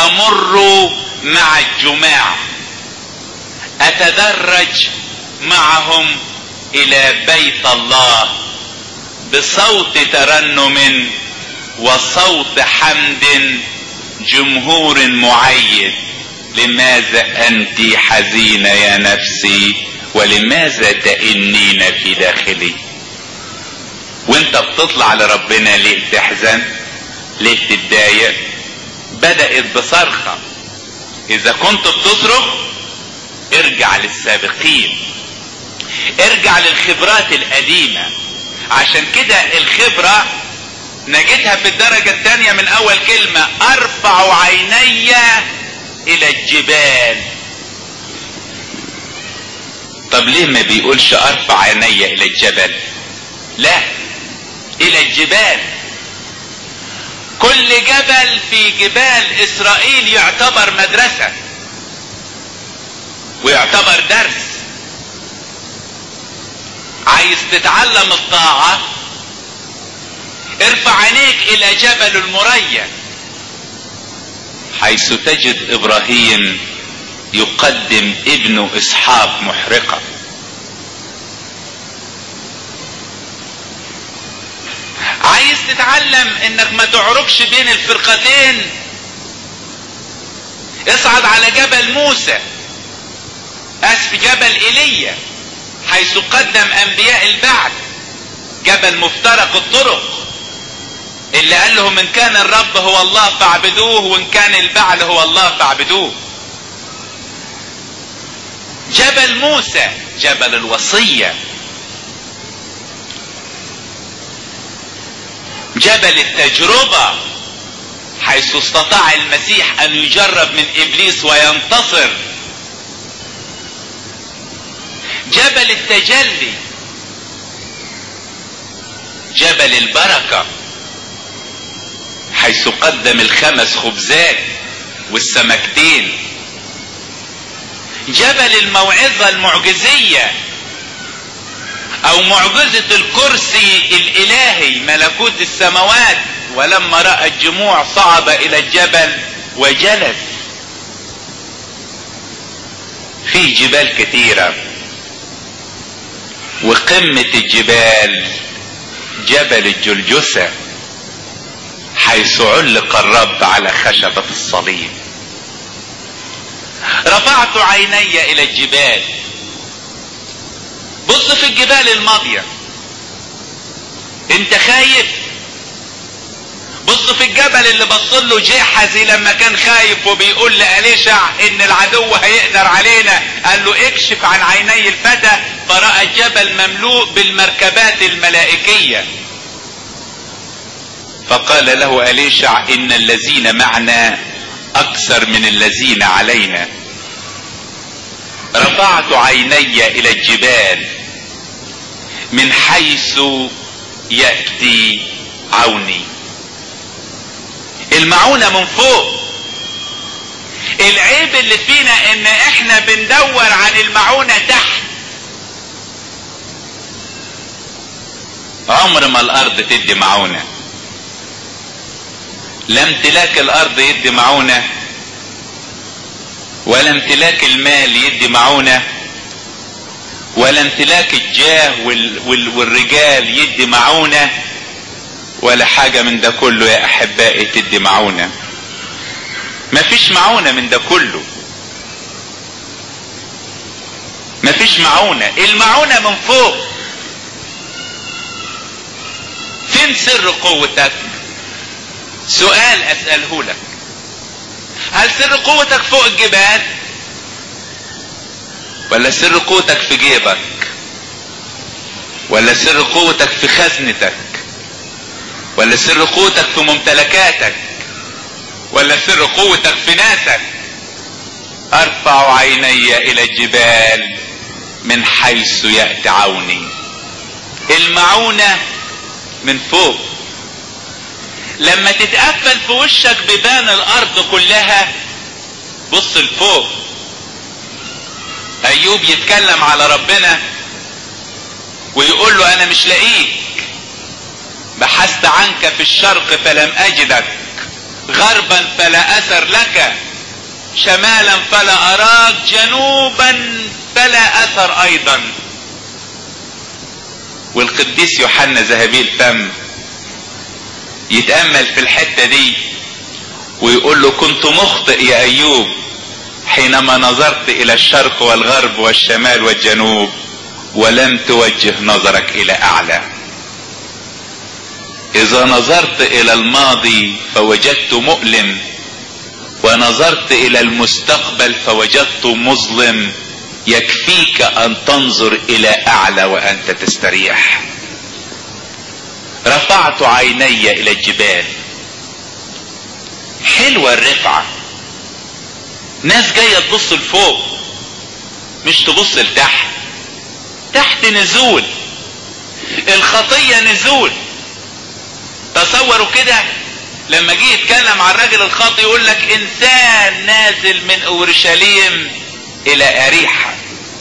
امر مع الجماع اتدرج معهم الى بيت الله بصوت ترنم وصوت حمد جمهور معين لماذا انت حزينه يا نفسي ولماذا تئنين في داخلي وانت بتطلع لربنا ليه تحزن ليه تتضايق بدأت بصرخة اذا كنت بتصرخ ارجع للسابقين ارجع للخبرات القديمة عشان كده الخبرة نجدها في الدرجة الثانية من اول كلمة ارفع عيني الى الجبال طب ليه ما بيقولش ارفع عيني الى الجبل لا الى الجبال كل جبل في جبال اسرائيل يعتبر مدرسة ويعتبر درس عايز تتعلم الطاعة ارفع عينيك الى جبل المريا حيث تجد ابراهيم يقدم ابنه اسحاق محرقه عايز تتعلم انك ما تعركش بين الفرقتين اصعد على جبل موسى اسف جبل ايليا حيث قدم انبياء البعث جبل مفترق الطرق اللي قال لهم ان كان الرب هو الله فاعبدوه وان كان البعل هو الله فاعبدوه جبل موسى جبل الوصيه جبل التجربة حيث استطاع المسيح ان يجرب من ابليس وينتصر جبل التجلي جبل البركة حيث قدم الخمس خبزات والسمكتين جبل الموعظة المعجزية او معجزة الكرسي الالهي ملكوت السماوات ولما رأى الجموع صعد الى الجبل وجلس في جبال كثيرة وقمة الجبال جبل الجلجسة حيث علق الرب على خشبة الصليب رفعت عيني الى الجبال بص في الجبال الماضية انت خايف بص في الجبل اللي بص له جحزي لما كان خايف وبيقول لأليشع ان العدو هيقدر علينا قال له اكشف عن عيني الفتى فرأى الجبل مملوء بالمركبات الملائكية فقال له أليشع ان الذين معنا اكثر من الذين علينا رفعت عيني الى الجبال من حيث ياتي عوني المعونه من فوق العيب اللي فينا ان احنا بندور عن المعونه تحت عمر ما الارض تدي معونه لا امتلاك الارض يدي معونه ولا امتلاك المال يدي معونة ولا امتلاك الجاه وال وال والرجال يدي معونة ولا حاجة من ده كله يا احبائي تدي معونة مفيش معونة من ده كله مفيش معونة المعونة من فوق فين سر قوتك سؤال اسأله لك هل سر قوتك فوق الجبال ولا سر قوتك في جيبك ولا سر قوتك في خزنتك ولا سر قوتك في ممتلكاتك ولا سر قوتك في ناسك ارفع عيني الى الجبال من حيث ياتي عوني المعونه من فوق لما تتقفل في وشك بيبان الارض كلها بص لفوق ايوب يتكلم على ربنا ويقول له انا مش لاقيك بحثت عنك في الشرق فلم اجدك غربا فلا اثر لك شمالا فلا اراك جنوبا فلا اثر ايضا والقديس يوحنا ذهبي الفم يتامل في الحته دي ويقول له كنت مخطئ يا ايوب حينما نظرت الى الشرق والغرب والشمال والجنوب ولم توجه نظرك الى اعلى اذا نظرت الى الماضي فوجدت مؤلم ونظرت الى المستقبل فوجدت مظلم يكفيك ان تنظر الى اعلى وانت تستريح رفعت عيني الى الجبال حلوة الرفعة ناس جاية تبص لفوق مش تبص لتحت تحت نزول الخطية نزول تصوروا كده لما جه يتكلم عن الراجل الخاطي يقول لك انسان نازل من اورشليم الى اريحة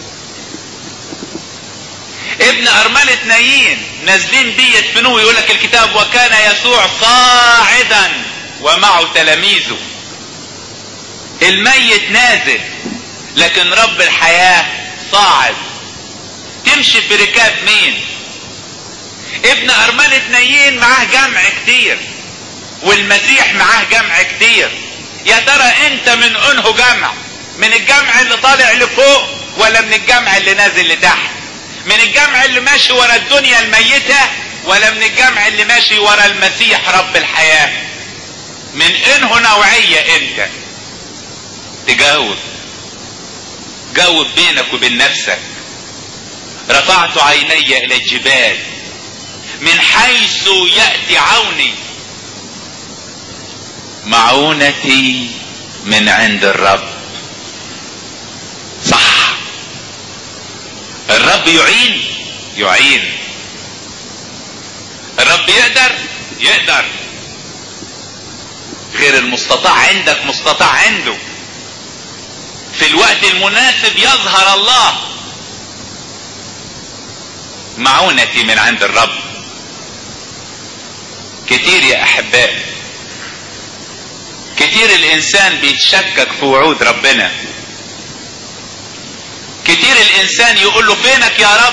ابن ارملة نايين نازلين بيه يدفنوه يقول لك الكتاب وكان يسوع صاعدا ومعه تلاميذه الميت نازل لكن رب الحياة صاعد تمشي في ركاب مين ابن ارملة نايين معاه جمع كتير والمسيح معاه جمع كتير يا ترى انت من انه جمع من الجمع اللي طالع لفوق ولا من الجمع اللي نازل لتحت من الجمع اللي ماشي ورا الدنيا الميتة ولا من الجمع اللي ماشي ورا المسيح رب الحياة من انه نوعية انت تجاوب جاوب بينك وبين نفسك رفعت عيني الى الجبال من حيث يأتي عوني معونتي من عند الرب صح الرب يعين يعين الرب يقدر يقدر غير المستطاع عندك مستطاع عنده في الوقت المناسب يظهر الله معونتي من عند الرب كتير يا احبائي كتير الانسان بيتشكك في وعود ربنا كتير الانسان يقول له فينك يا رب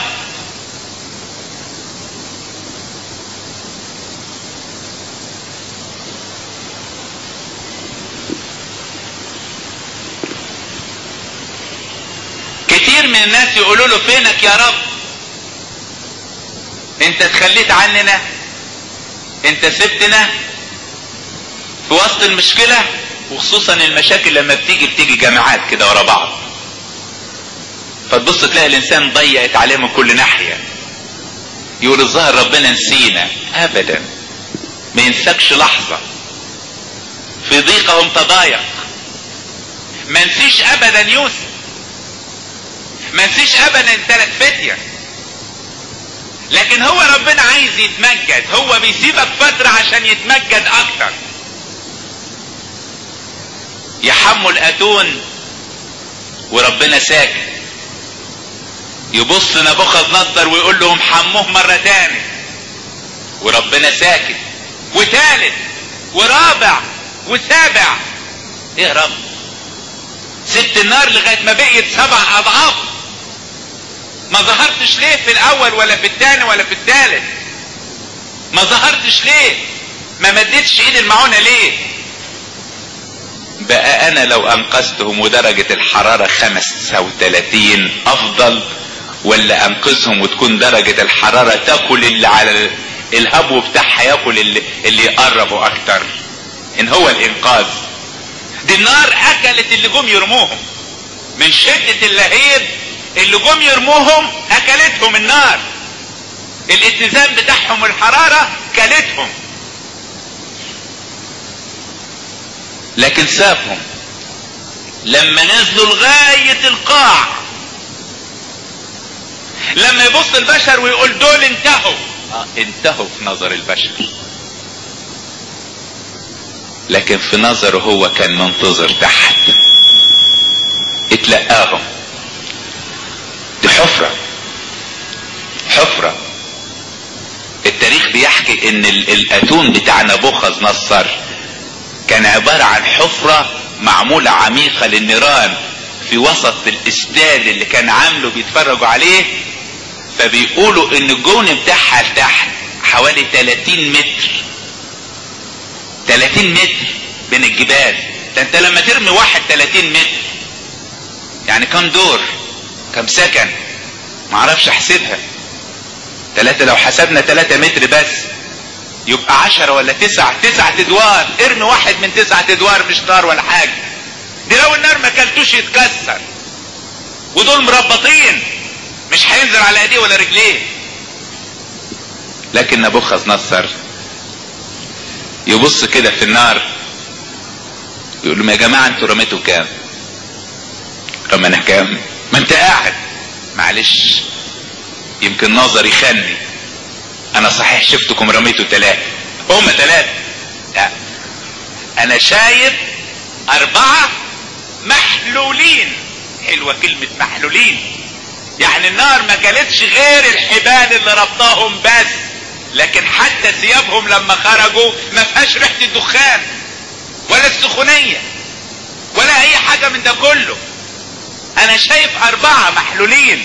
كتير من الناس يقولوا له فينك يا رب انت تخليت عننا انت سبتنا في وسط المشكلة وخصوصا المشاكل لما بتيجي بتيجي جماعات كده ورا بعض فتبص تلاقي الانسان ضيقت عليه من كل ناحية يقول الظاهر ربنا نسينا ابدا ما ينسكش لحظة في ضيقهم تضايق ما نسيش ابدا يوسف ما نسيش ابدا ثلاث فتية لكن هو ربنا عايز يتمجد هو بيسيبك فترة عشان يتمجد اكتر يحمل اتون وربنا ساكت يبص نبوخذ نصر ويقول لهم حموه مرة تاني وربنا ساكت وتالت ورابع وسابع ايه يا رب سبت النار لغاية ما بقيت سبع اضعاف ما ظهرتش ليه في الاول ولا في الثاني ولا في الثالث ما ظهرتش ليه ما مدتش ايد المعونة ليه بقى انا لو انقذتهم ودرجة الحرارة خمسة وتلاتين افضل ولا انقذهم وتكون درجة الحرارة تاكل اللي على الهبو بتاعها ياكل اللي, اللي يقربوا اكتر ان هو الانقاذ دي النار اكلت اللي جم يرموهم من شدة اللهيب اللي جم يرموهم اكلتهم النار الاتزان بتاعهم الحرارة كلتهم لكن سابهم لما نزلوا لغاية القاع لما يبص البشر ويقول دول انتهوا آه انتهوا في نظر البشر لكن في نظره هو كان منتظر تحت اتلقاهم دي حفرة حفرة التاريخ بيحكي ان الاتون بتاع نبوخذ نصر كان عبارة عن حفرة معمولة عميقة للنيران في وسط الاستاد اللي كان عامله بيتفرجوا عليه فبيقولوا ان الجون بتاعها لتحت حوالي 30 متر 30 متر بين الجبال ده انت لما ترمي واحد 30 متر يعني كم دور كم سكن معرفش احسبها ثلاثة لو حسبنا ثلاثة متر بس يبقى عشرة ولا تسعة تسعة ادوار ارمي واحد من تسعة ادوار مش نار ولا حاجة دي لو النار ما كلتوش يتكسر ودول مربطين مش هينزل على ايديه ولا رجليه لكن نبوخذ نصر يبص كده في النار يقول لهم يا جماعة انتوا رميتوا كام رمينا كام ما انت قاعد معلش يمكن نظري خني انا صحيح شفتكم رميتوا ثلاثة هم ثلاثة لا انا شايف اربعة محلولين حلوة كلمة محلولين يعني النار ما كانتش غير الحبال اللي ربطاهم بس لكن حتى ثيابهم لما خرجوا ما فيهاش ريحة الدخان ولا السخونية ولا اي حاجة من ده كله انا شايف اربعة محلولين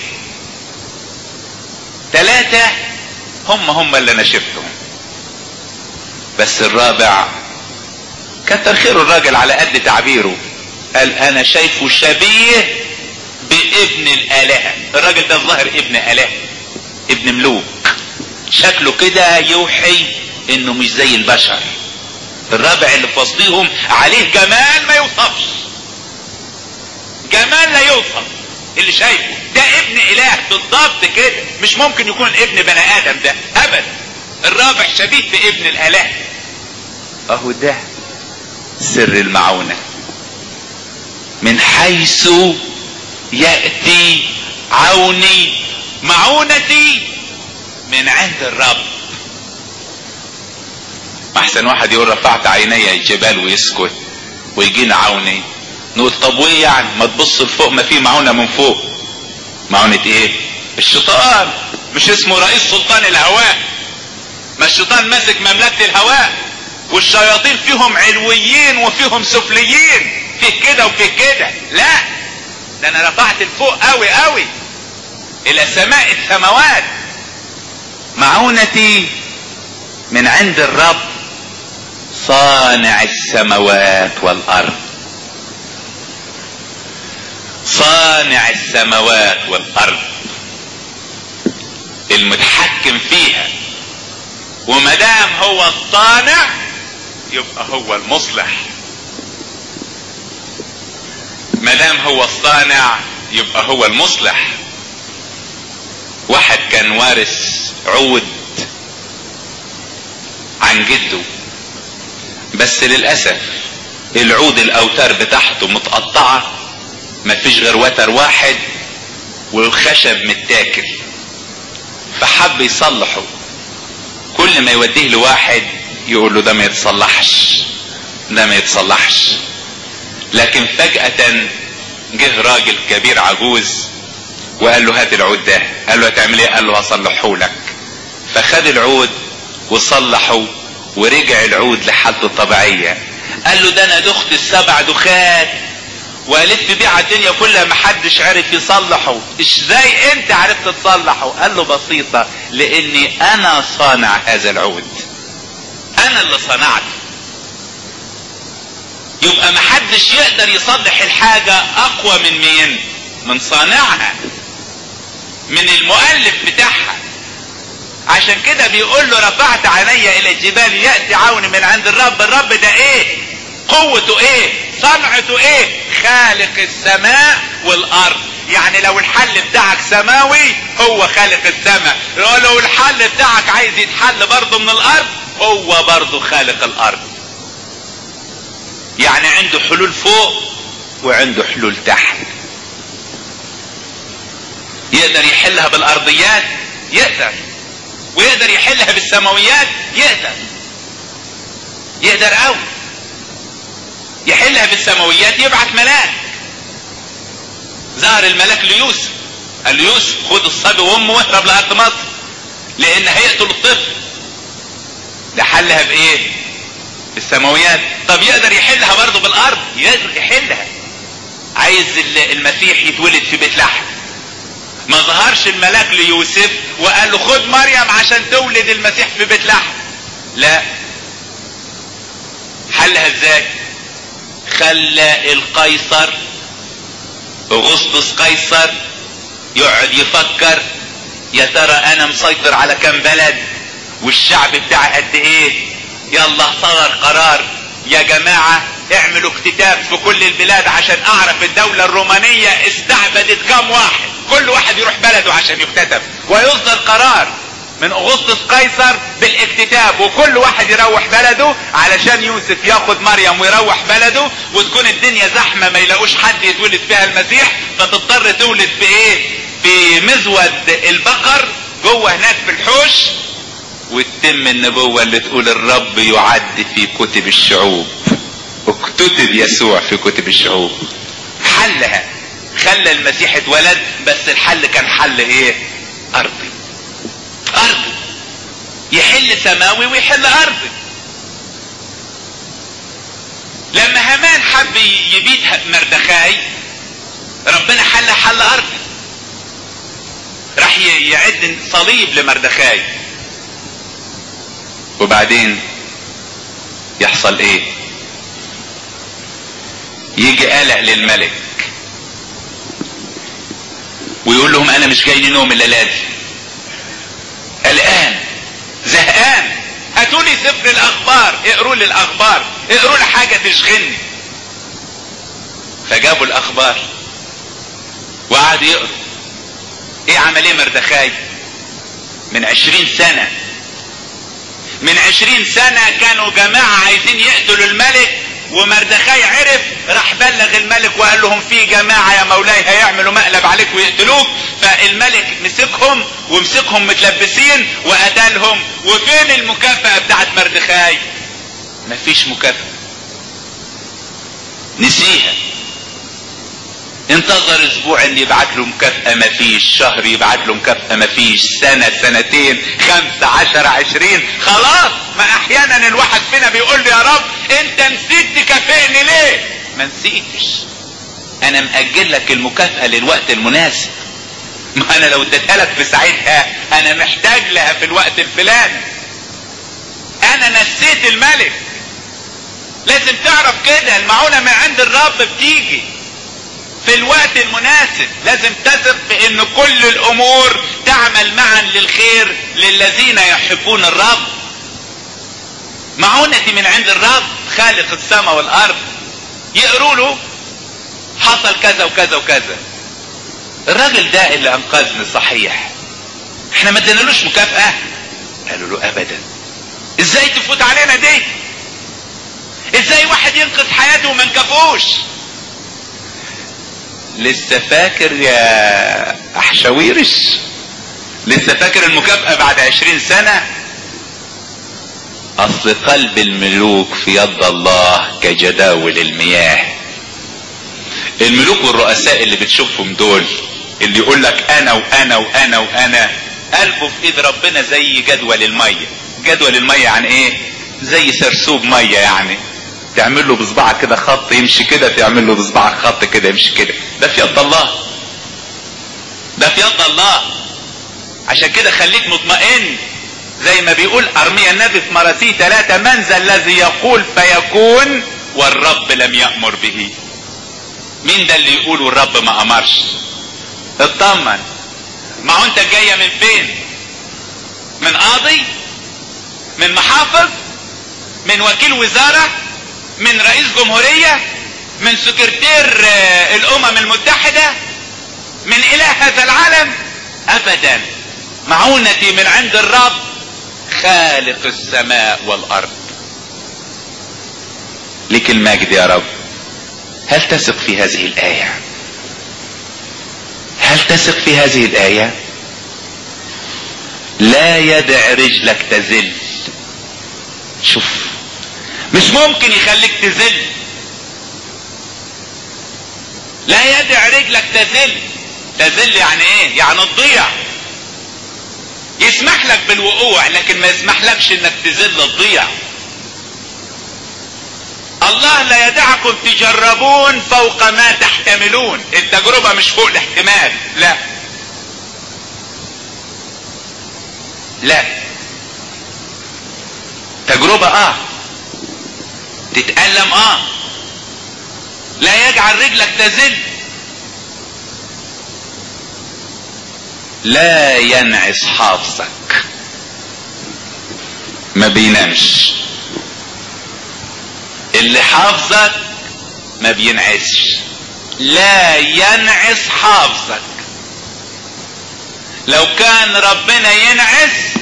ثلاثة هم هم اللي انا شفتهم بس الرابع كتر خير الراجل على قد تعبيره قال انا شايفه شبيه بابن الالهة الراجل ده الظاهر ابن اله ابن ملوك شكله كده يوحي انه مش زي البشر الرابع اللي في وسطيهم عليه جمال ما يوصفش جمال لا يوصف اللي شايفه ده ابن اله بالضبط كده مش ممكن يكون ابن بني ادم ده ابدا الرابع شبيه بابن الاله اهو ده سر المعونة من حيث يأتي عوني معونتي من عند الرب احسن واحد يقول رفعت عيني الجبال ويسكت ويجينا عوني نقول طب وايه يعني ما تبص لفوق ما في معونة من فوق معونة ايه الشيطان مش اسمه رئيس سلطان الهواء ما الشيطان ماسك مملكة الهواء والشياطين فيهم علويين وفيهم سفليين فيه كده وفيه كده لا ده انا رفعت لفوق قوي قوي الى سماء السماوات معونتي من عند الرب صانع السماوات والارض صانع السماوات والارض المتحكم فيها ومدام هو الصانع يبقى هو المصلح مدام هو الصانع يبقى هو المصلح واحد كان وارث عود عن جده بس للاسف العود الاوتار بتاعته متقطعه مفيش غير وتر واحد والخشب متاكل فحب يصلحه كل ما يوديه لواحد يقول له ده ما يتصلحش ده ما يتصلحش لكن فجأة جه راجل كبير عجوز وقال له هات العود ده قال له هتعمل ايه قال له هصلحه لك فخد العود وصلحه ورجع العود لحالته الطبيعية قال له ده انا دخت السبع دخات والف بيه على الدنيا كلها محدش عرف يصلحه ازاي انت عرفت تصلحه قال له بسيطة لاني انا صانع هذا العود انا اللي صنعته يبقى محدش يقدر يصلح الحاجة اقوى من مين من صانعها من المؤلف بتاعها عشان كده بيقول له رفعت عيني الى الجبال يأتي عون من عند الرب الرب ده ايه قوته ايه صنعته ايه خالق السماء والارض يعني لو الحل بتاعك سماوي هو خالق السماء لو الحل بتاعك عايز يتحل برضه من الارض هو برضه خالق الارض يعني عنده حلول فوق وعنده حلول تحت يقدر يحلها بالارضيات يقدر ويقدر يحلها بالسماويات يقدر يقدر قوي يحلها بالسماويات يبعت ملاك ظهر الملاك ليوسف قال له يوسف خد الصبي وامه واهرب لارض مصر لان هيقتل الطفل ده حلها بايه بالسماويات طب يقدر يحلها برضه بالارض يقدر يحلها عايز المسيح يتولد في بيت لحم ما ظهرش الملاك ليوسف وقال له خد مريم عشان تولد المسيح في بيت لحم لا حلها ازاي خلى القيصر اغسطس قيصر يقعد يفكر يا ترى انا مسيطر على كام بلد والشعب بتاعي قد ايه يلا صدر قرار يا جماعة اعملوا اكتتاب في كل البلاد عشان اعرف الدولة الرومانية استعبدت كام واحد كل واحد يروح بلده عشان يكتتب ويصدر قرار من اغسطس قيصر بالاكتتاب وكل واحد يروح بلده علشان يوسف ياخد مريم ويروح بلده وتكون الدنيا زحمه ما يلاقوش حد يتولد فيها المسيح فتضطر تولد في ايه في مزود البقر جوه هناك في الحوش وتتم النبوة اللي تقول الرب يعد في كتب الشعوب اكتتب يسوع في كتب الشعوب حلها خلى المسيح اتولد بس الحل كان حل ايه ارضي ارضي يحل سماوي ويحل ارضي لما هامان حب يبيد مردخاي ربنا حل حل ارضي راح يعد صليب لمردخاي وبعدين يحصل ايه يجي قلق للملك ويقول لهم انا مش جاي لي نوم الليله دي قلقان زهقان هاتوا لي سفر الاخبار اقروا لي الاخبار اقروا لي حاجه تشغلني فجابوا الاخبار وقعدوا يقروا ايه عمل ايه مردخاي من عشرين سنه من عشرين سنة كانوا جماعة عايزين يقتلوا الملك ومردخاي عرف راح بلغ الملك وقال لهم في جماعة يا مولاي هيعملوا مقلب عليك ويقتلوك فالملك مسكهم ومسكهم متلبسين وقتلهم وفين المكافأة بتاعت مردخاي مفيش مكافأة نسيها انتظر اسبوع ان يبعت له مكافأة مفيش شهر يبعت له مكافأة مفيش سنة سنتين خمسة عشر عشرين خلاص ما احيانا الواحد فينا بيقول لي يا رب انت نسيت تكافئني ليه ما نسيتش انا مأجل لك المكافأة للوقت المناسب ما انا لو اديتها لك في ساعتها انا محتاج لها في الوقت الفلاني انا نسيت الملك لازم تعرف كده المعونة من عند الرب بتيجي في الوقت المناسب لازم تثق في ان كل الامور تعمل معا للخير للذين يحبون الرب معونتي من عند الرب خالق السماء والارض يقروا له حصل كذا وكذا وكذا الراجل ده اللي انقذني صحيح احنا ما ادينالوش مكافأة قالوا له ابدا ازاي تفوت علينا دي ازاي واحد ينقذ حياته وما نكافئوش لسه فاكر يا احشاويرش لسه فاكر المكافأة بعد عشرين سنة اصل قلب الملوك في يد الله كجداول المياه الملوك والرؤساء اللي بتشوفهم دول اللي يقول لك انا وانا وانا وانا قلبه في ايد ربنا زي جدول المية جدول المية عن ايه زي سرسوب مية يعني تعمل له بصبعك كده خط يمشي كده تعمل له بصبعك خط كده يمشي كده ده في يد الله ده في يد الله عشان كده خليك مطمئن زي ما بيقول ارميا النبي في مراسي ثلاثة من ذا الذي يقول فيكون والرب لم يأمر به مين ده اللي يقول والرب ما امرش اطمن ما هو انت جاية من فين من قاضي من محافظ من وكيل وزارة من رئيس جمهورية من سكرتير الامم المتحدة من اله هذا العالم ابدا معونتي من عند الرب خالق السماء والارض لك المجد يا رب هل تثق في هذه الايه هل تثق في هذه الايه لا يدع رجلك تزل شوف مش ممكن يخليك تزل لا يدع رجلك تزل تزل يعني ايه يعني تضيع يسمح لك بالوقوع لكن ما يسمح لكش انك تزل تضيع الله لا يدعكم تجربون فوق ما تحتملون التجربة مش فوق الاحتمال لا لا تجربة اه تتألم اه لا يجعل رجلك تزل لا ينعس حافظك ما بينامش اللي حافظك ما بينعسش لا ينعس حافظك لو كان ربنا ينعس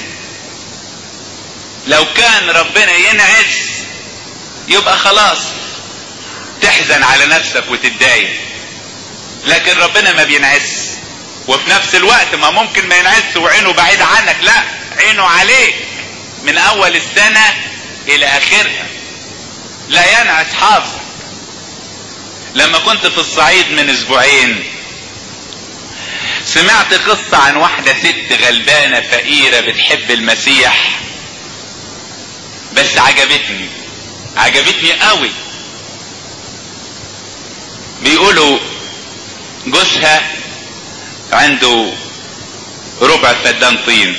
لو كان ربنا ينعس يبقى خلاص تحزن على نفسك وتتضايق لكن ربنا ما بينعس وفي نفس الوقت ما ممكن ما ينعس وعينه بعيد عنك لا عينه عليك من اول السنة الى اخرها لا ينعس حافظك لما كنت في الصعيد من اسبوعين سمعت قصة عن واحدة ست غلبانة فقيرة بتحب المسيح بس عجبتني عجبتني قوي بيقولوا جوزها عنده ربع فدان طين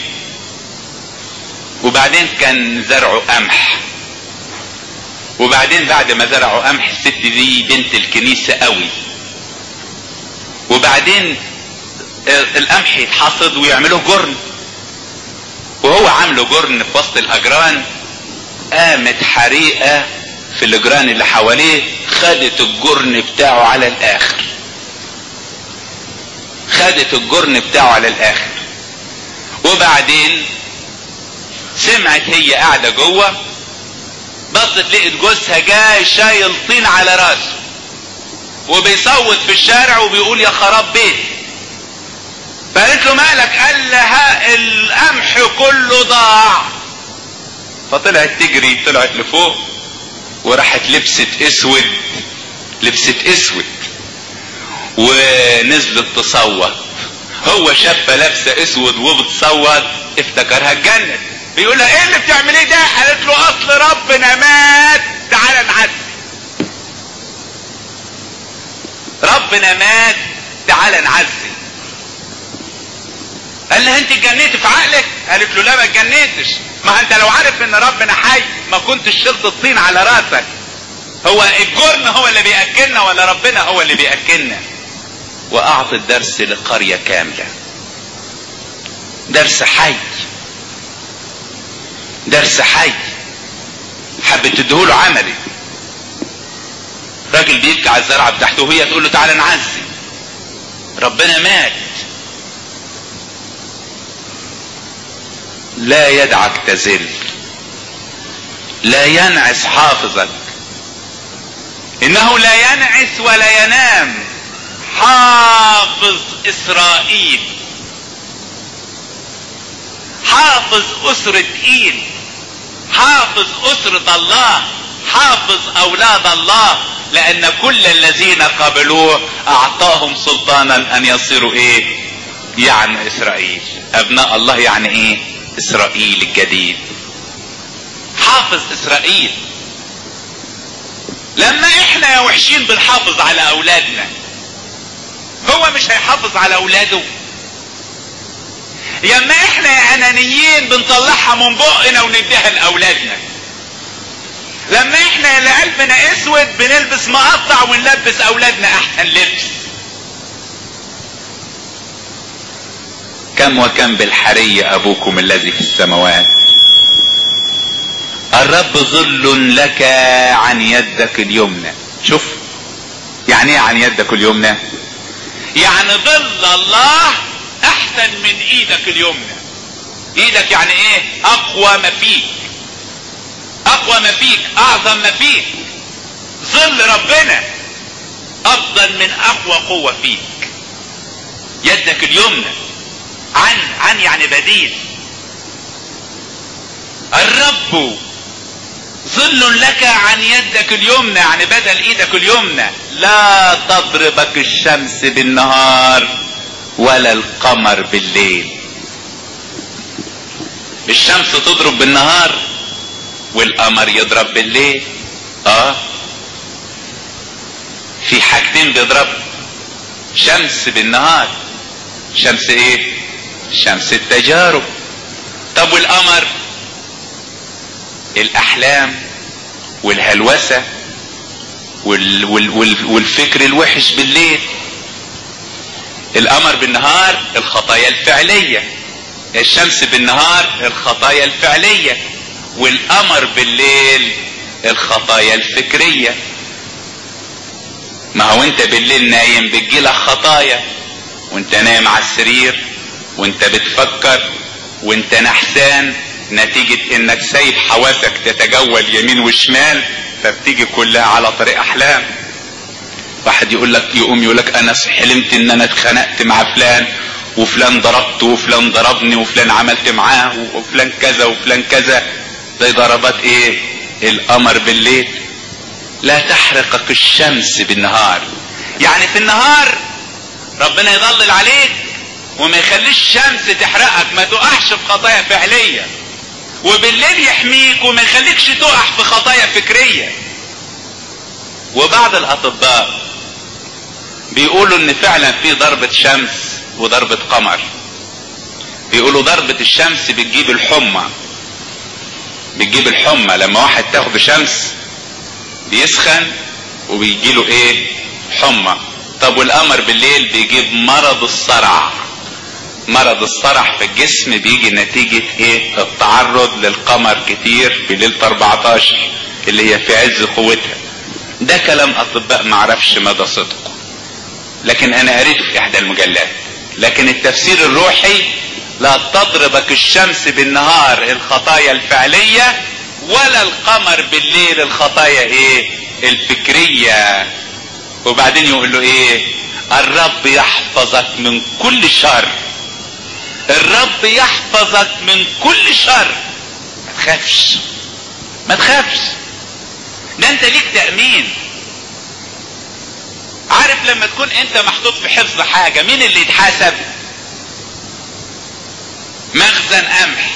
وبعدين كان زرعه قمح وبعدين بعد ما زرعوا قمح الست دي بنت الكنيسة قوي وبعدين القمح يتحصد ويعملوه جرن وهو عامله جرن في وسط الاجران قامت حريقة في الاجران اللي حواليه خدت الجرن بتاعه على الاخر خدت الجرن بتاعه على الاخر وبعدين سمعت هي قاعدة جوه بصت لقيت جوزها جاي شايل طين على راسه وبيصوت في الشارع وبيقول يا خراب بيتي فقالت له مالك قال لها القمح كله ضاع فطلعت تجري طلعت لفوق وراحت لبست اسود لبست اسود ونزلت تصوت هو شافها لابسه اسود وبتصوت افتكرها اتجنن بيقول لها ايه اللي بتعمليه ده قالت له اصل ربنا مات تعالى نعزي ربنا مات تعالى نعزي قال لها انت اتجنيتي في عقلك قالت له لا ما اتجنيتش ما انت لو عارف ان ربنا حي ما كنتش شلت الطين على راسك هو الجرن هو اللي بياكلنا ولا ربنا هو اللي بياكلنا واعطي الدرس لقريه كامله درس حي درس حي حبت تديهوله عملي راجل بيبكي على الزرعه بتاعته وهي تقول له تعالى نعزي ربنا مات لا يدعك تزل لا ينعس حافظك انه لا ينعس ولا ينام حافظ اسرائيل حافظ اسرة ايل حافظ اسرة الله حافظ اولاد الله لان كل الذين قبلوه اعطاهم سلطانا ان يصيروا ايه يعني اسرائيل ابناء الله يعني ايه اسرائيل الجديد حافظ اسرائيل لما احنا يا وحشين بنحافظ على اولادنا هو مش هيحافظ على اولاده ياما احنا يا انانيين بنطلعها من بقنا ونديها لاولادنا لما احنا اللي قلبنا اسود بنلبس مقطع ونلبس اولادنا احسن لبس كم وكم بالحري ابوكم الذي في السماوات الرب ظل لك عن يدك اليمنى شوف يعني ايه عن يدك اليمنى يعني ظل الله احسن من ايدك اليمنى ايدك يعني ايه اقوى ما فيك اقوى ما فيك اعظم ما فيك ظل ربنا افضل من اقوى قوة فيك يدك اليمنى عن عن يعني بديل الرب ظل لك عن يدك اليمنى يعني بدل ايدك اليمنى لا تضربك الشمس بالنهار ولا القمر بالليل الشمس تضرب بالنهار والقمر يضرب بالليل اه في حاجتين بيضربوا شمس بالنهار شمس ايه شمس التجارب طب والقمر الاحلام والهلوسة وال وال وال والفكر الوحش بالليل القمر بالنهار الخطايا الفعلية الشمس بالنهار الخطايا الفعلية والقمر بالليل الخطايا الفكرية ما هو انت بالليل نايم بتجيلك خطايا وانت نايم على السرير وانت بتفكر وانت نحسان نتيجة انك سايب حواسك تتجول يمين وشمال فبتيجي كلها على طريق احلام واحد يقول لك يقوم يقول لك انا حلمت ان انا اتخانقت مع فلان وفلان ضربته وفلان ضربني وفلان عملت معاه وفلان كذا وفلان كذا ده ضربات ايه القمر بالليل لا تحرقك الشمس بالنهار يعني في النهار ربنا يضلل عليك وما يخليش الشمس تحرقك ما تقعش في خطايا فعلية وبالليل يحميك وما يخليكش تقع في خطايا فكرية وبعض الاطباء بيقولوا ان فعلا في ضربة شمس وضربة قمر بيقولوا ضربة الشمس بتجيب الحمى بتجيب الحمى لما واحد تاخد شمس بيسخن وبيجيله ايه حمى طب والقمر بالليل بيجيب مرض الصرع مرض الصرع في الجسم بيجي نتيجة ايه التعرض للقمر كتير في ليلة 14 اللي هي في عز قوتها ده كلام اطباء معرفش مدى صدقه لكن انا قريته في احدى المجلات لكن التفسير الروحي لا تضربك الشمس بالنهار الخطايا الفعلية ولا القمر بالليل الخطايا ايه الفكرية وبعدين يقول له ايه الرب يحفظك من كل شر الرب يحفظك من كل شر ما تخافش ما تخافش ده انت ليك تأمين عارف لما تكون انت محطوط في حفظ حاجة مين اللي يتحاسب مخزن قمح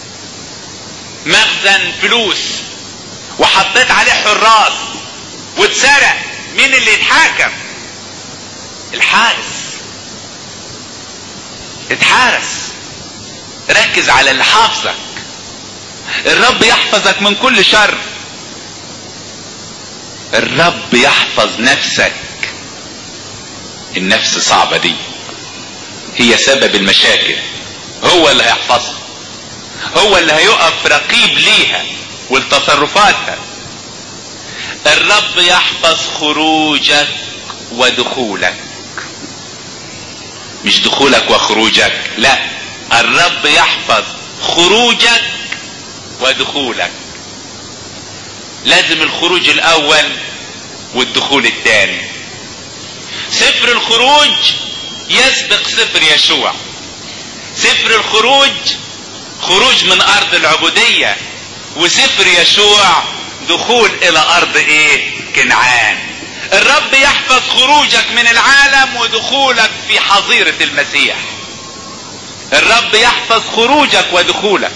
مخزن فلوس وحطيت عليه حراس واتسرق مين اللي يتحاكم الحارس اتحارس ركز على اللي حافظك الرب يحفظك من كل شر الرب يحفظ نفسك النفس صعبة دي هي سبب المشاكل هو اللي هيحفظها هو اللي هيقف رقيب ليها ولتصرفاتها الرب يحفظ خروجك ودخولك مش دخولك وخروجك لا الرب يحفظ خروجك ودخولك لازم الخروج الاول والدخول الثاني سفر الخروج يسبق سفر يشوع سفر الخروج خروج من ارض العبودية وسفر يشوع دخول الى ارض ايه كنعان الرب يحفظ خروجك من العالم ودخولك في حظيرة المسيح الرب يحفظ خروجك ودخولك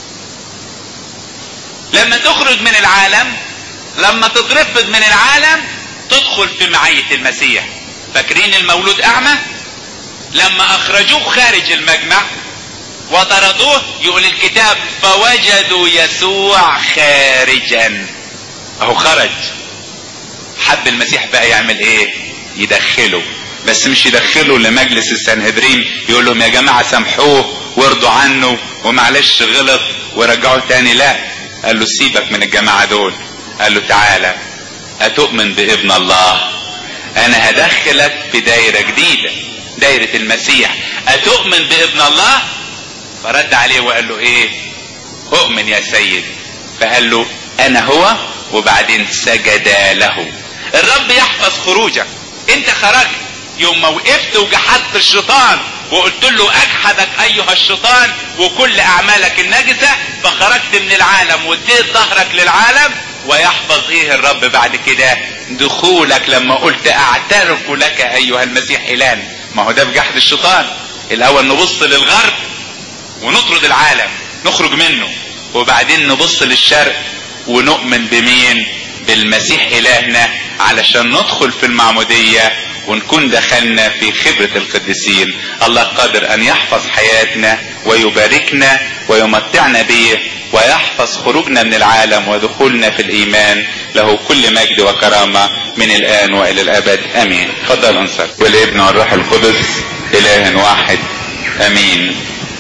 لما تخرج من العالم لما تترفض من العالم تدخل في معية المسيح فاكرين المولود اعمى لما اخرجوه خارج المجمع وطردوه يقول الكتاب فوجدوا يسوع خارجا اهو خرج حب المسيح بقى يعمل ايه يدخله بس مش يدخله لمجلس السنهدرين يقول لهم يا جماعة سامحوه وارضوا عنه ومعلش غلط ورجعوه تاني لا قال له سيبك من الجماعة دول قال له تعالى اتؤمن بابن الله انا هدخلك في دايرة جديدة دايرة المسيح اتؤمن بابن الله فرد عليه وقال له ايه اؤمن يا سيد فقال له انا هو وبعدين سجد له الرب يحفظ خروجك انت خرجت يوم ما وقفت وجحدت الشيطان وقلت له اجحدك ايها الشيطان وكل اعمالك النجسة فخرجت من العالم واديت ظهرك للعالم ويحفظ ايه الرب بعد كده دخولك لما قلت اعترف لك ايها المسيح الان ما هو ده بجحد الشيطان الاول نبص للغرب ونطرد العالم نخرج منه وبعدين نبص للشرق ونؤمن بمين بالمسيح الهنا علشان ندخل في المعمودية ونكون دخلنا في خبرة القديسين الله قادر ان يحفظ حياتنا ويباركنا ويمتعنا به ويحفظ خروجنا من العالم ودخولنا في الايمان له كل مجد وكرامة من الان والى الابد امين تفضل انصر والابن والروح القدس اله واحد امين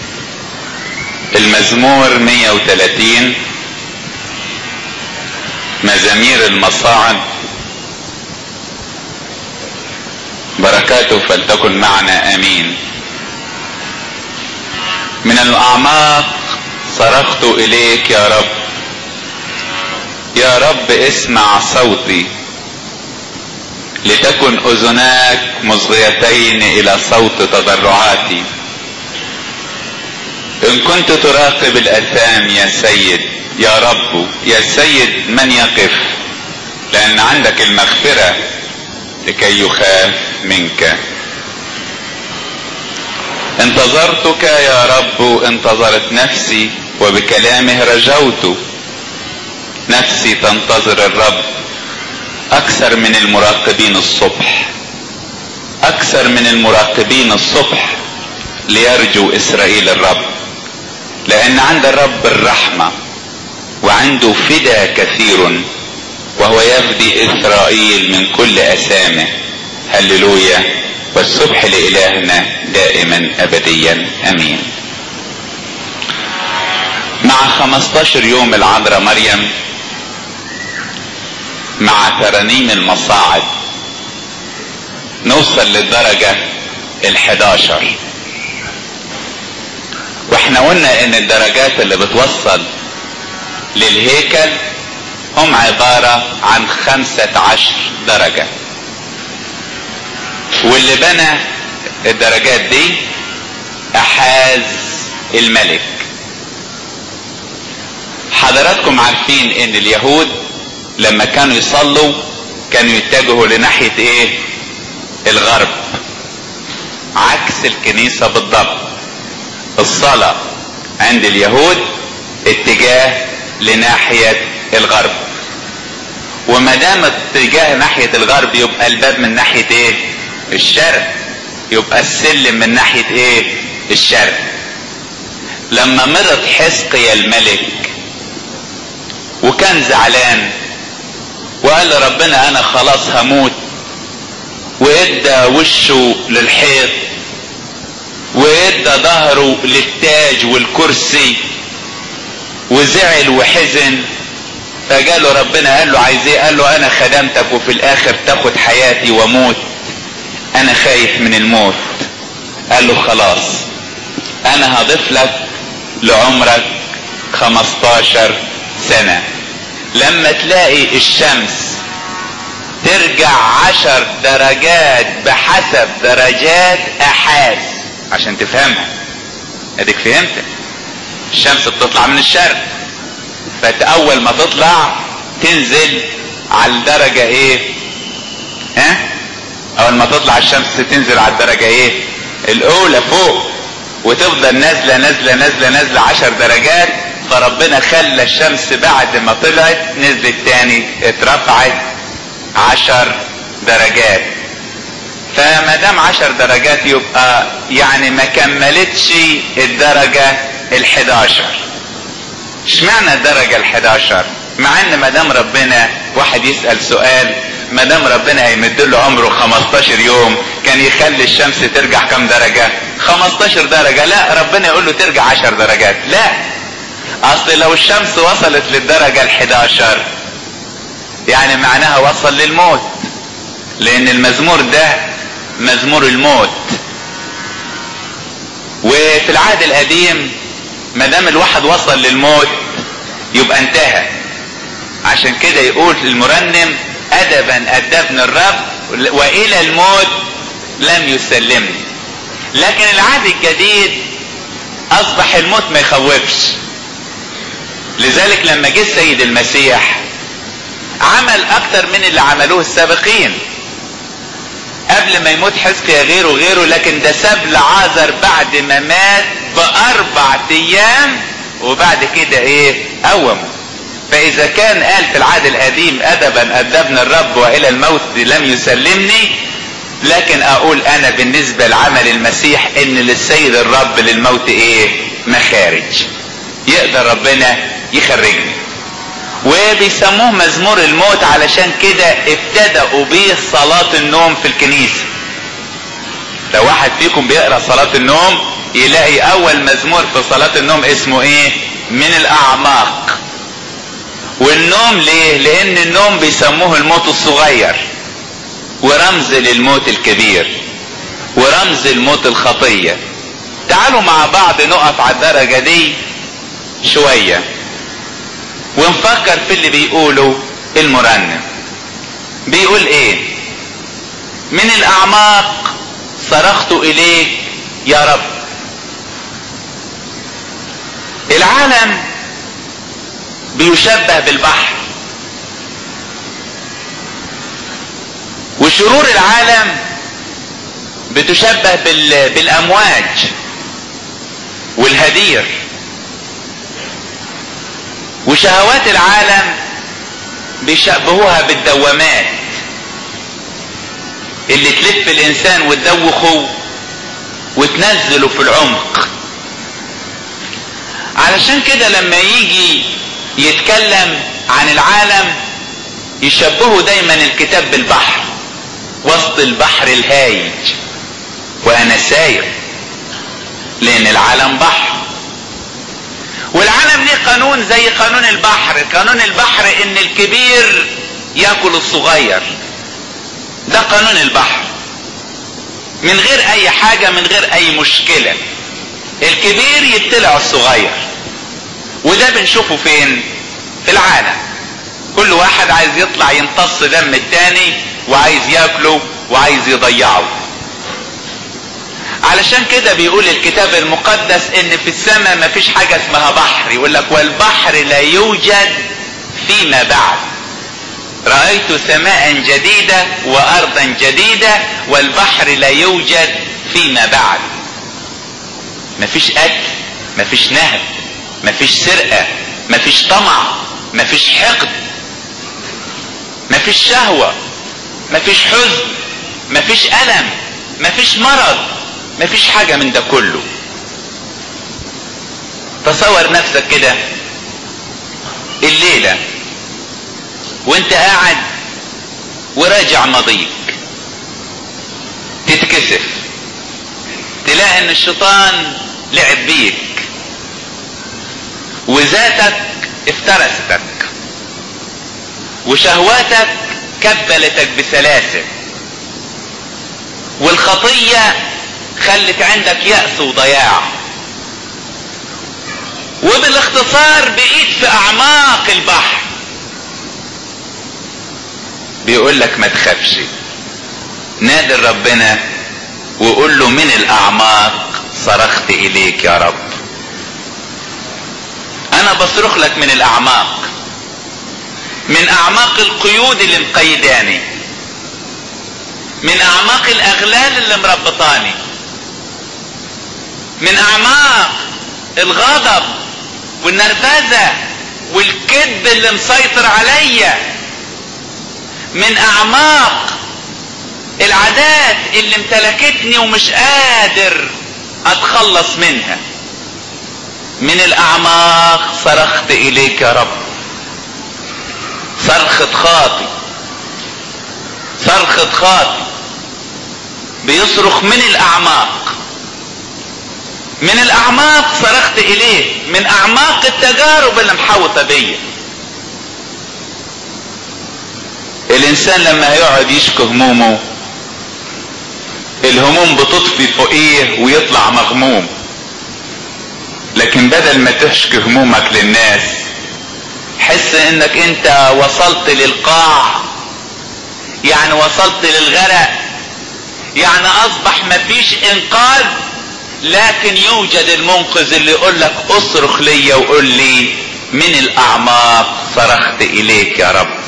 المزمور 130 مزامير المصاعد بركاته فلتكن معنا امين من الاعماق صرخت اليك يا رب يا رب اسمع صوتي لتكن اذناك مصغيتين الى صوت تضرعاتي ان كنت تراقب الاثام يا سيد يا رب يا سيد من يقف لان عندك المغفره لكي يخاف منك انتظرتك يا رب انتظرت نفسي وبكلامه رجوت نفسي تنتظر الرب اكثر من المراقبين الصبح اكثر من المراقبين الصبح ليرجو اسرائيل الرب لان عند الرب الرحمه وعنده فدا كثير وهو يفدي اسرائيل من كل اسامه هللويا والسبح لالهنا دائما ابديا امين مع 15 يوم العذراء مريم مع ترانيم المصاعد نوصل للدرجة ال11 واحنا قلنا ان الدرجات اللي بتوصل للهيكل هم عبارة عن خمسة عشر درجة واللي بنى الدرجات دي احاز الملك حضراتكم عارفين ان اليهود لما كانوا يصلوا كانوا يتجهوا لناحية ايه الغرب عكس الكنيسة بالضبط الصلاة عند اليهود اتجاه لناحية الغرب وما دام اتجاه ناحية الغرب يبقى الباب من ناحية ايه الشرق يبقى السلم من ناحية ايه الشرق لما مرض حزقيا الملك وكان زعلان وقال لربنا انا خلاص هموت وادى وشه للحيط وادى ظهره للتاج والكرسي وزعل وحزن فجاله ربنا قال له عايز ايه قال له انا خدمتك وفي الاخر تاخد حياتي واموت انا خايف من الموت قال له خلاص انا هضيف لك لعمرك 15 سنة لما تلاقي الشمس ترجع عشر درجات بحسب درجات احاز عشان تفهمها اديك فهمت الشمس بتطلع من الشرق فاول ما تطلع تنزل على الدرجة ايه ها اول ما تطلع الشمس تنزل على الدرجة ايه الاولى فوق وتفضل نازلة نازلة نازلة نازلة عشر درجات فربنا خلى الشمس بعد ما طلعت نزلت تاني اترفعت عشر درجات فما دام عشر درجات يبقى يعني ما كملتش الدرجة الحداشر اشمعنى الدرجة الحداشر مع ان ما دام ربنا واحد يسأل سؤال ما دام ربنا هيمد له عمره 15 يوم كان يخلي الشمس ترجع كم درجة 15 درجة لا ربنا يقول له ترجع 10 درجات لا اصل لو الشمس وصلت للدرجة الحداشر يعني معناها وصل للموت لان المزمور ده مزمور الموت وفي العهد القديم ما دام الواحد وصل للموت يبقى انتهى عشان كده يقول المرنم ادبا ادبني الرب والى الموت لم يسلمني لكن العهد الجديد اصبح الموت ما يخوفش لذلك لما جه السيد المسيح عمل اكتر من اللي عملوه السابقين قبل ما يموت حزقيا غيره غيره لكن ده ساب لعازر بعد ما مات باربع ايام وبعد كده ايه قومه فاذا كان قال في العهد القديم ادبا ادبنا الرب والى الموت لم يسلمني لكن اقول انا بالنسبة لعمل المسيح ان للسيد الرب للموت ايه مخارج يقدر ربنا يخرجني وبيسموه مزمور الموت علشان كده ابتدأوا بيه صلاة النوم في الكنيسة لو واحد فيكم بيقرأ صلاة النوم يلاقي اول مزمور في صلاة النوم اسمه ايه من الاعماق والنوم ليه لان النوم بيسموه الموت الصغير ورمز للموت الكبير ورمز الموت الخطية تعالوا مع بعض نقف على الدرجة دي شوية ونفكر في اللي بيقوله المرنم بيقول ايه من الاعماق صرخت اليك يا رب العالم بيشبه بالبحر وشرور العالم بتشبه بال... بالامواج والهدير وشهوات العالم بيشبهوها بالدوامات اللي تلف الانسان وتدوخه وتنزله في العمق علشان كده لما يجي يتكلم عن العالم يشبهه دايما الكتاب بالبحر وسط البحر الهايج وانا ساير لان العالم بحر والعالم ليه قانون زي قانون البحر قانون البحر ان الكبير ياكل الصغير ده قانون البحر من غير اي حاجة من غير اي مشكلة الكبير يبتلع الصغير وده بنشوفه فين في العالم كل واحد عايز يطلع يمتص دم التاني وعايز ياكله وعايز يضيعه علشان كده بيقول الكتاب المقدس ان في السماء مفيش حاجة اسمها بحر يقول لك والبحر لا يوجد فيما بعد رأيت سماء جديدة وارضا جديدة والبحر لا يوجد فيما بعد مفيش قتل مفيش نهب مفيش سرقة مفيش طمع مفيش حقد مفيش شهوة مفيش حزن مفيش ألم مفيش مرض مفيش حاجة من ده كله تصور نفسك كده الليلة وانت قاعد وراجع ماضيك تتكسف تلاقي ان الشيطان لعب بيك وذاتك افترستك وشهواتك كبلتك بسلاسل والخطية خلت عندك يأس وضياع وبالاختصار بقيت في اعماق البحر بيقول لك ما تخافش نادي ربنا وقول له من الاعماق صرخت اليك يا رب انا بصرخ لك من الاعماق من اعماق القيود اللي مقيداني من اعماق الاغلال اللي مربطاني من اعماق الغضب والنرفزة والكذب اللي مسيطر عليا من اعماق العادات اللي امتلكتني ومش قادر اتخلص منها من الاعماق صرخت اليك يا رب صرخة خاطي صرخة خاطي بيصرخ من الاعماق من الاعماق صرخت اليه من اعماق التجارب اللي محوطة بيا الانسان لما هيقعد يشكي همومه الهموم بتطفي فوقيه ويطلع مغموم لكن بدل ما تشكي همومك للناس حس انك انت وصلت للقاع يعني وصلت للغرق يعني اصبح مفيش انقاذ لكن يوجد المنقذ اللي يقول لك اصرخ ليا وقول لي من الاعماق صرخت اليك يا رب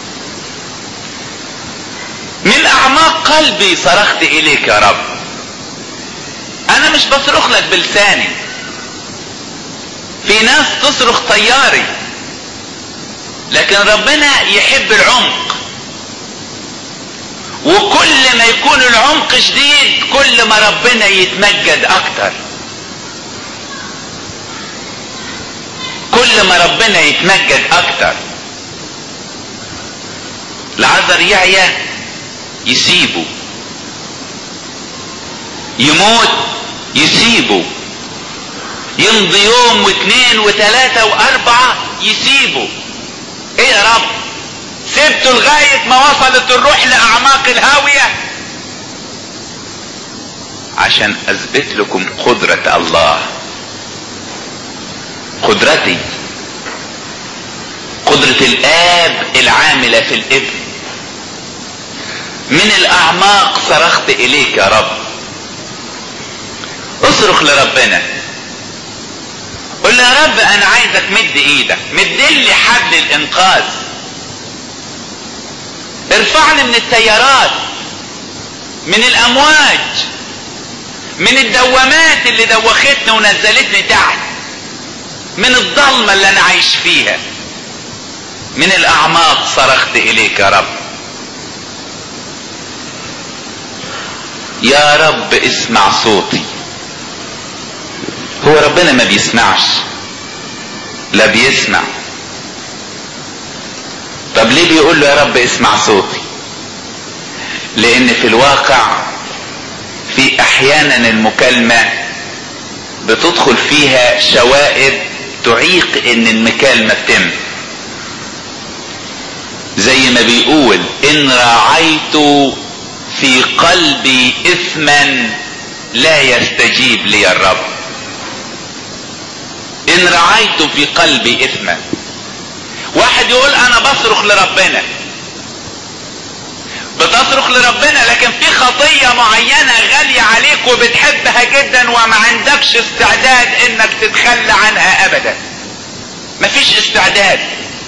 من اعماق قلبي صرخت اليك يا رب انا مش بصرخ لك بلساني في ناس تصرخ طياري لكن ربنا يحب العمق وكل ما يكون العمق شديد كل ما ربنا يتمجد اكتر كل ما ربنا يتمجد اكتر العذر يعيا يسيبه يموت يسيبه يمضي يوم واثنين وثلاثة واربعة يسيبه ايه يا رب سبته لغاية ما وصلت الروح لاعماق الهاوية عشان اثبت لكم قدرة الله قدرتي قدرة الاب العاملة في الابن من الاعماق صرخت اليك يا رب اصرخ لربنا قل له يا رب انا عايزك مد ايدك مد لي حبل الانقاذ ارفعني من التيارات من الامواج من الدوامات اللي دوختني ونزلتني تحت من الضلمة اللي انا عايش فيها من الاعماق صرخت اليك يا رب يا رب اسمع صوتي هو ربنا ما بيسمعش لا بيسمع طب ليه بيقول له يا رب اسمع صوتي لان في الواقع في احيانا المكالمة بتدخل فيها شوائب تعيق ان المكالمة تتم زي ما بيقول ان راعيت في قلبي اثما لا يستجيب لي الرب ان رعيت في قلبي اثما واحد يقول انا بصرخ لربنا بتصرخ لربنا لكن في خطية معينة غالية عليك وبتحبها جدا وما عندكش استعداد انك تتخلى عنها ابدا مفيش استعداد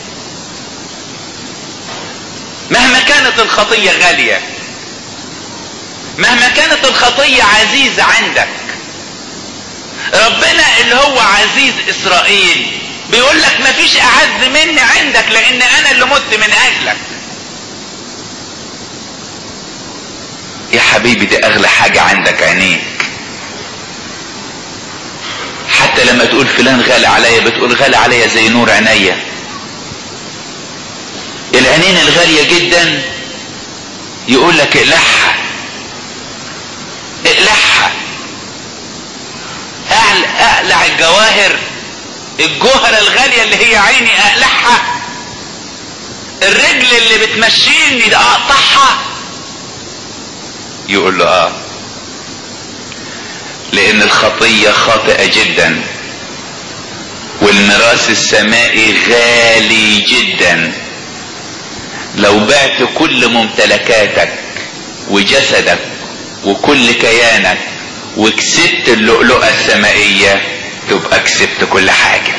مهما كانت الخطية غالية مهما كانت الخطية عزيزة عندك ربنا اللي هو عزيز اسرائيل بيقول لك مفيش اعز مني عندك لان انا اللي مت من اجلك يا حبيبي دي اغلى حاجة عندك عينيك حتى لما تقول فلان غالي عليا بتقول غالي عليا زي نور عينيا العينين الغالية جدا يقول لك اقلعها اقلعها اقلع الجواهر الجوهرة الغالية اللي هي عيني اقلعها الرجل اللي بتمشيني اقطعها يقول له اه لان الخطية خاطئة جدا والميراث السمائي غالي جدا لو بعت كل ممتلكاتك وجسدك وكل كيانك وكسبت اللؤلؤة السمائية تبقى كسبت كل حاجة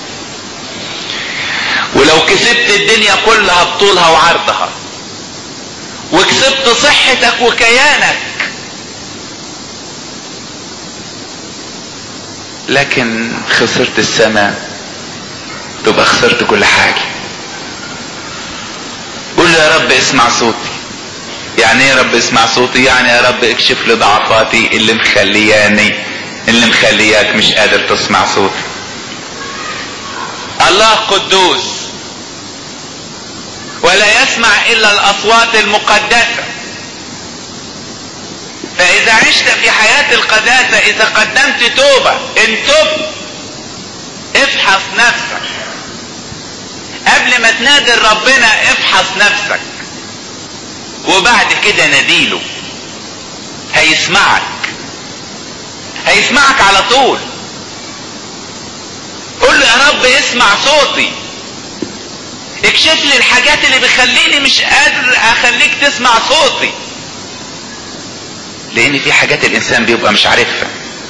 ولو كسبت الدنيا كلها بطولها وعرضها وكسبت صحتك وكيانك لكن خسرت السماء تبقى خسرت كل حاجة قول يا رب اسمع صوتي يعني ايه يا رب اسمع صوتي يعني يا رب اكشف لي ضعفاتي اللي مخلياني اللي مخلياك مش قادر تسمع صوتي الله قدوس ولا يسمع الا الاصوات المقدسه فاذا عشت في حياه القداسه اذا قدمت توبه ان تب افحص نفسك قبل ما تنادي ربنا افحص نفسك وبعد كده ناديله هيسمعك هيسمعك على طول قول له يا رب اسمع صوتي اكشف لي الحاجات اللي بيخليني مش قادر اخليك تسمع صوتي لان في حاجات الانسان بيبقى مش عارفها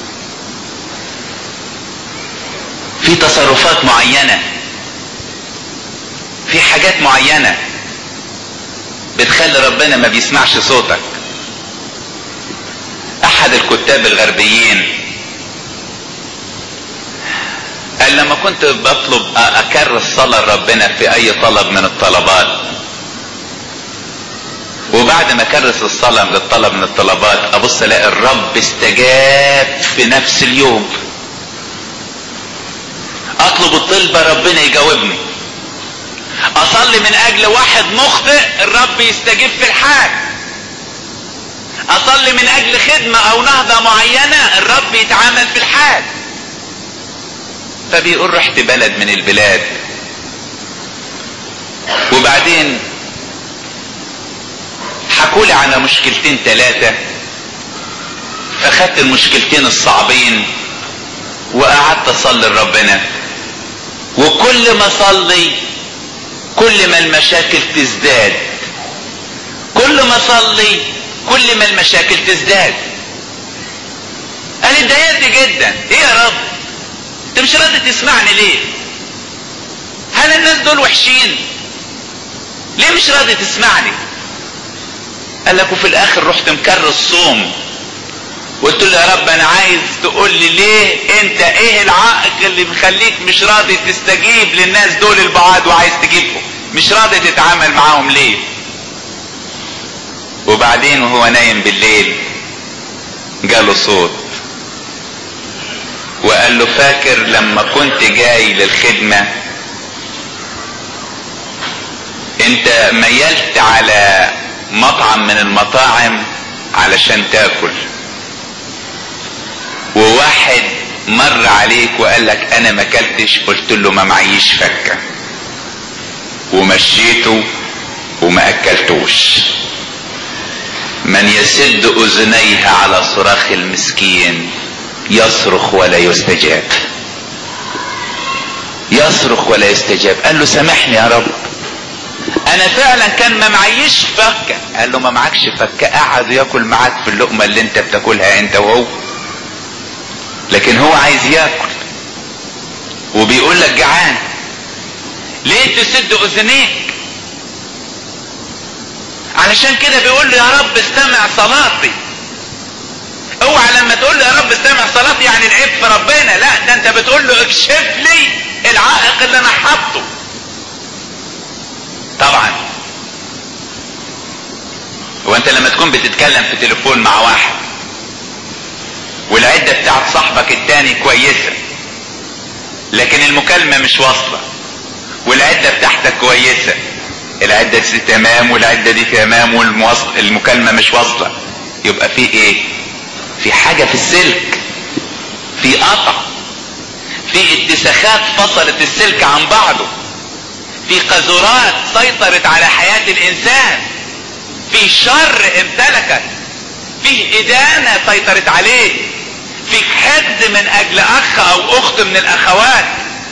في تصرفات معينة في حاجات معينة بتخلي ربنا ما بيسمعش صوتك احد الكتاب الغربيين قال لما كنت بطلب اكرر الصلاة لربنا في اي طلب من الطلبات وبعد ما كرس الصلاة للطلب من الطلبات ابص الاقي الرب استجاب في نفس اليوم اطلب الطلبة ربنا يجاوبني اصلي من اجل واحد مخطئ الرب يستجيب في الحال اصلي من اجل خدمة او نهضة معينة الرب يتعامل في الحال فبيقول رحت بلد من البلاد وبعدين حكولي على مشكلتين ثلاثة فخدت المشكلتين الصعبين وقعدت اصلي لربنا وكل ما اصلي كل ما المشاكل تزداد كل ما اصلي كل ما المشاكل تزداد انا اتضايقت جدا ايه يا رب انت مش راضي تسمعني ليه هل الناس دول وحشين ليه مش راضي تسمعني قال لك وفي الاخر رحت مكرر الصوم قلت له يا رب انا عايز تقول لي ليه انت ايه العائق اللي مخليك مش راضي تستجيب للناس دول البعاد وعايز تجيبهم مش راضي تتعامل معاهم ليه وبعدين وهو نايم بالليل جاله صوت وقال له فاكر لما كنت جاي للخدمة انت ميلت على مطعم من المطاعم علشان تاكل وواحد مر عليك وقال لك انا ما اكلتش قلت له ما معيش فكه ومشيته وما اكلتوش من يسد اذنيها على صراخ المسكين يصرخ ولا يستجاب يصرخ ولا يستجاب قال له سامحني يا رب انا فعلا كان ما معيش فكه قال له ما معكش فكه قعد ياكل معاك في اللقمه اللي انت بتاكلها انت وهو لكن هو عايز ياكل وبيقول لك جعان ليه تسد اذنيك علشان كده بيقول له يا رب استمع صلاتي اوعى لما تقول له يا رب استمع صلاتي يعني العيب في ربنا لا ده انت بتقول له اكشف لي العائق اللي انا حاطه طبعا هو انت لما تكون بتتكلم في تليفون مع واحد والعده بتاعت صاحبك التاني كويسه لكن المكالمه مش واصله والعده بتاعتك كويسه العده دي تمام والعده دي تمام والمكالمه مش واصله يبقى في ايه في حاجه في السلك في قطع في اتساخات فصلت السلك عن بعضه في قذورات سيطرت على حياه الانسان في شر امتلكت فيه ادانه سيطرت عليه فيك حقد من اجل اخ او اخت من الاخوات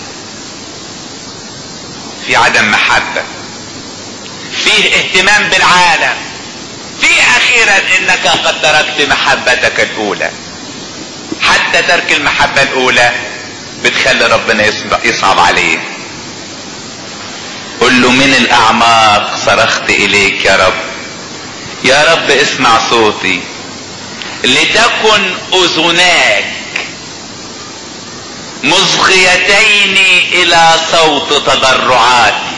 في عدم محبه فيه اهتمام بالعالم في اخيرا انك قد تركت محبتك الاولى حتى ترك المحبه الاولى بتخلي ربنا يصعب عليه قل له من الاعماق صرخت اليك يا رب يا رب اسمع صوتي لتكن اذناك مصغيتين الى صوت تضرعاتي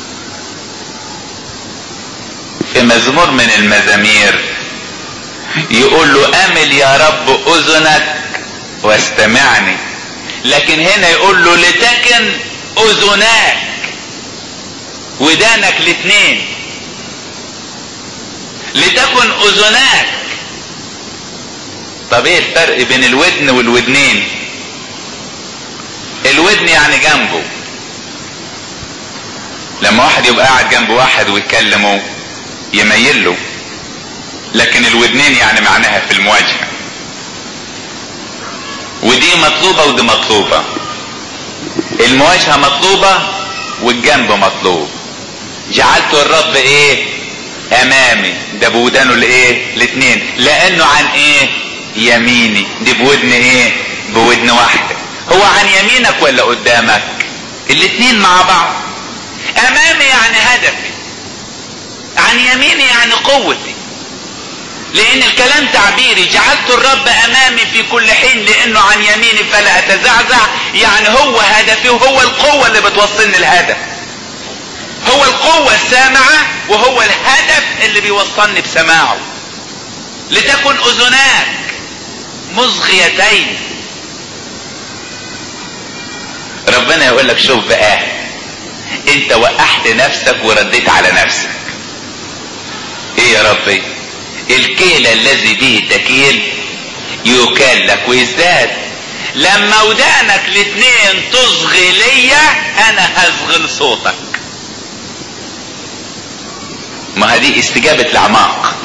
في مزمور من المزامير يقول له امل يا رب اذنك واستمعني لكن هنا يقول له لتكن اذناك ودانك الاتنين لتكن اذناك طب ايه الفرق بين الودن والودنين الودن يعني جنبه لما واحد يبقى قاعد جنب واحد ويكلمه يميل له لكن الودنين يعني معناها في المواجهة ودي مطلوبة ودي مطلوبة المواجهة مطلوبة والجنب مطلوب جعلت الرب ايه امامي ده بودانه الايه الاتنين لانه عن ايه يميني دي بودن ايه بودن واحدة هو عن يمينك ولا قدامك الاتنين مع بعض امامي يعني هدفي عن يميني يعني قوتي لان الكلام تعبيري جعلت الرب امامي في كل حين لانه عن يميني فلا اتزعزع يعني هو هدفي وهو القوة اللي بتوصلني الهدف هو القوة السامعة وهو الهدف اللي بيوصلني بسماعه لتكن اذناك مصغيتين ربنا يقول لك شوف بقى انت وقحت نفسك ورديت على نفسك ايه يا ربي الكيل الذي به تكيل يكال لك ويزداد لما ودانك الاتنين تصغي ليا انا هصغي صوتك ما هذه استجابة الاعماق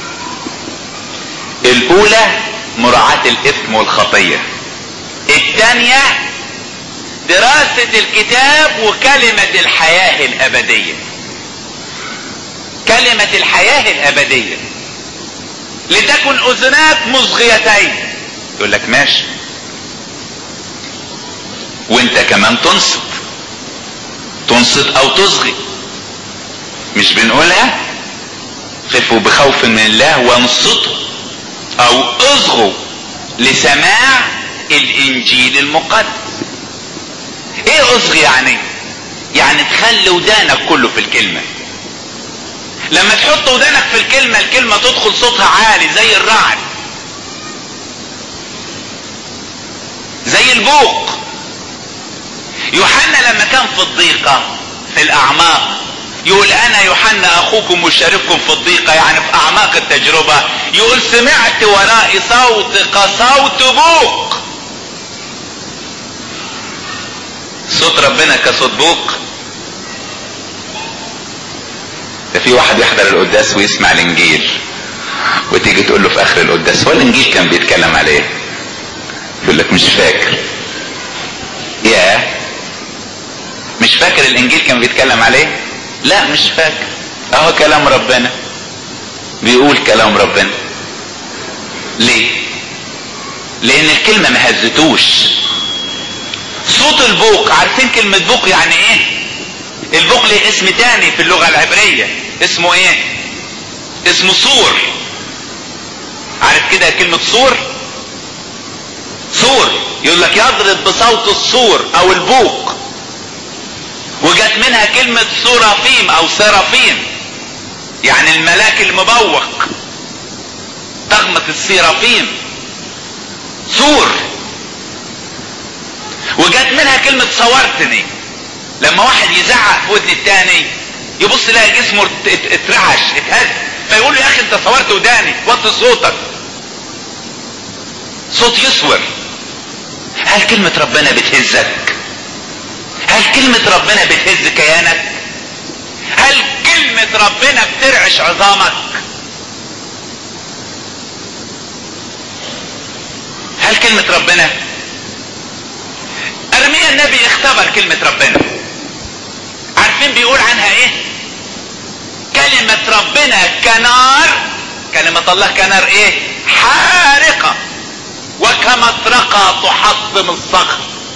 الاولى مراعاة الاثم والخطية الثانية دراسة الكتاب وكلمة الحياة الابدية كلمة الحياة الابدية لتكن اذناك مصغيتين يقول لك ماشي وانت كمان تنصت تنصت او تصغي مش بنقولها خفوا بخوف من الله وانصتوا او اصغوا لسماع الانجيل المقدس ايه اصغي يعني يعني تخلي ودانك كله في الكلمة لما تحط ودانك في الكلمة الكلمة تدخل صوتها عالي زي الرعد زي البوق يوحنا لما كان في الضيقة في الاعماق يقول انا يوحنا اخوكم مشارككم في الضيقة يعني في اعماق التجربة يقول سمعت ورائي صوت كصوت بوق صوت ربنا كصوت بوق ده في واحد يحضر القداس ويسمع الانجيل وتيجي تقول له في اخر القداس هو الانجيل كان بيتكلم عليه يقول لك مش فاكر يا مش فاكر الانجيل كان بيتكلم عليه لا مش فاكر اهو كلام ربنا بيقول كلام ربنا ليه لان الكلمة ما هزتوش صوت البوق عارفين كلمة بوق يعني ايه البوق ليه اسم تاني في اللغة العبرية اسمه ايه اسمه صور عارف كده كلمة صور صور يقول لك يضرب بصوت الصور او البوق وجت منها كلمة سرافيم او سرافيم يعني الملاك المبوق طغمة السرافيم سور وجت منها كلمة صورتني لما واحد يزعق في ودن التاني يبص يلاقي جسمه اترعش اتهز فيقول له يا اخي انت صورت وداني وطي صوتك صوت يسور هل كلمة ربنا بتهزك هل كلمة ربنا بتهز كيانك هل كلمة ربنا بترعش عظامك هل كلمة ربنا ارميا النبي اختبر كلمة ربنا عارفين بيقول عنها ايه كلمة ربنا كنار كلمة الله كنار ايه حارقة وكمطرقة تحطم الصخر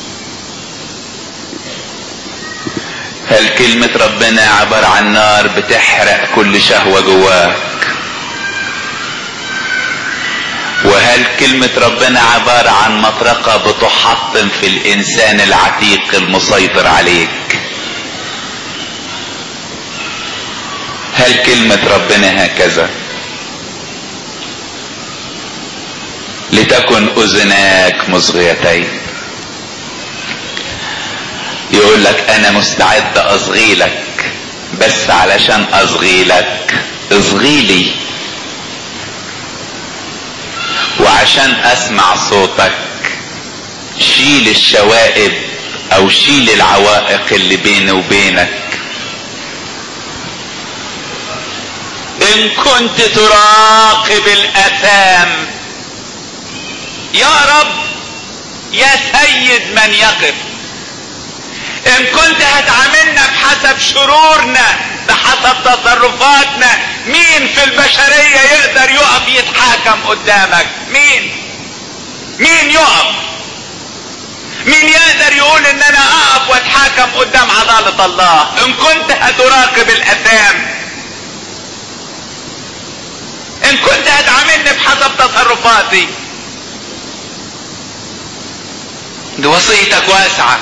هل كلمة ربنا عبارة عن نار بتحرق كل شهوة جواك وهل كلمة ربنا عبارة عن مطرقة بتحطم في الانسان العتيق المسيطر عليك هل كلمة ربنا هكذا لتكن اذناك مصغيتين يقول لك انا مستعد اصغي لك بس علشان اصغي لك اصغي لي وعشان اسمع صوتك شيل الشوائب او شيل العوائق اللي بيني وبينك ان كنت تراقب الاثام يا رب يا سيد من يقف ان كنت هتعاملنا بحسب شرورنا بحسب تصرفاتنا مين في البشرية يقدر يقف يتحاكم قدامك مين مين يقف مين يقدر يقول ان انا اقف واتحاكم قدام عدالة الله ان كنت هتراقب الاثام ان كنت هتعاملني بحسب تصرفاتي دي وصيتك واسعة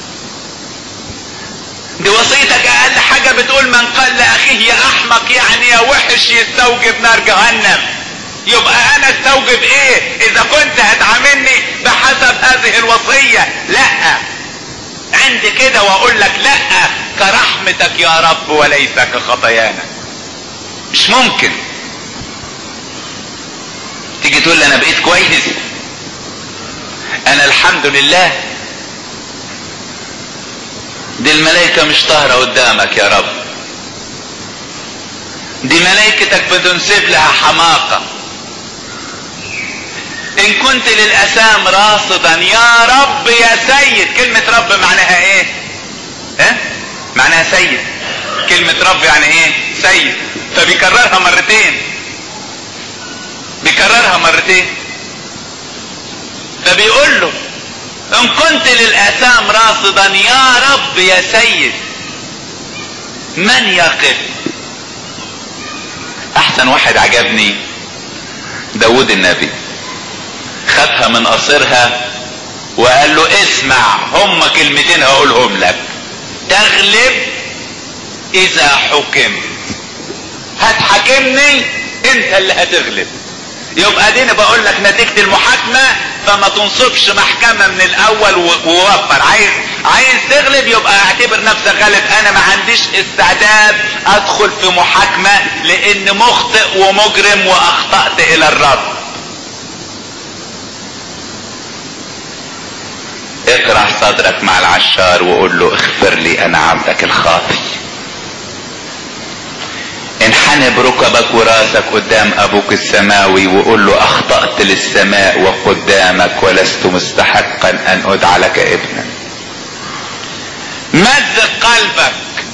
دي وصيتك اقل حاجة بتقول من قال لاخيه يا احمق يعني يا وحش يستوجب نار جهنم يبقى انا استوجب ايه اذا كنت هتعاملني بحسب هذه الوصية لا عندي كده واقول لك لا كرحمتك يا رب وليس كخطايانا مش ممكن تيجي تقول لي انا بقيت كويس انا الحمد لله دي الملائكة مش طاهرة قدامك يا رب دي ملائكتك بتنسب لها حماقة ان كنت للاسام راصدا يا رب يا سيد كلمة رب معناها ايه ها معناها سيد كلمة رب يعني ايه سيد فبيكررها مرتين بيكررها مرتين فبيقول له ان كنت للاسام راصدا يا رب يا سيد من يقف احسن واحد عجبني داود النبي خدها من قصرها وقال له اسمع هم كلمتين هقولهم لك تغلب اذا حكمت هتحاكمني انت اللي هتغلب يبقى دي بقول لك نتيجة المحاكمة فما تنصبش محكمة من الاول ووفر عايز عايز تغلب يبقى اعتبر نفسك غالب انا ما عنديش استعداد ادخل في محاكمة لان مخطئ ومجرم واخطأت الى الرب اقرع صدرك مع العشار وقول له اغفر لي انا عبدك الخاطي انحني بركبك وراسك قدام ابوك السماوي وقول له اخطأت للسماء وقدامك ولست مستحقا ان ادعى لك ابنا مزق قلبك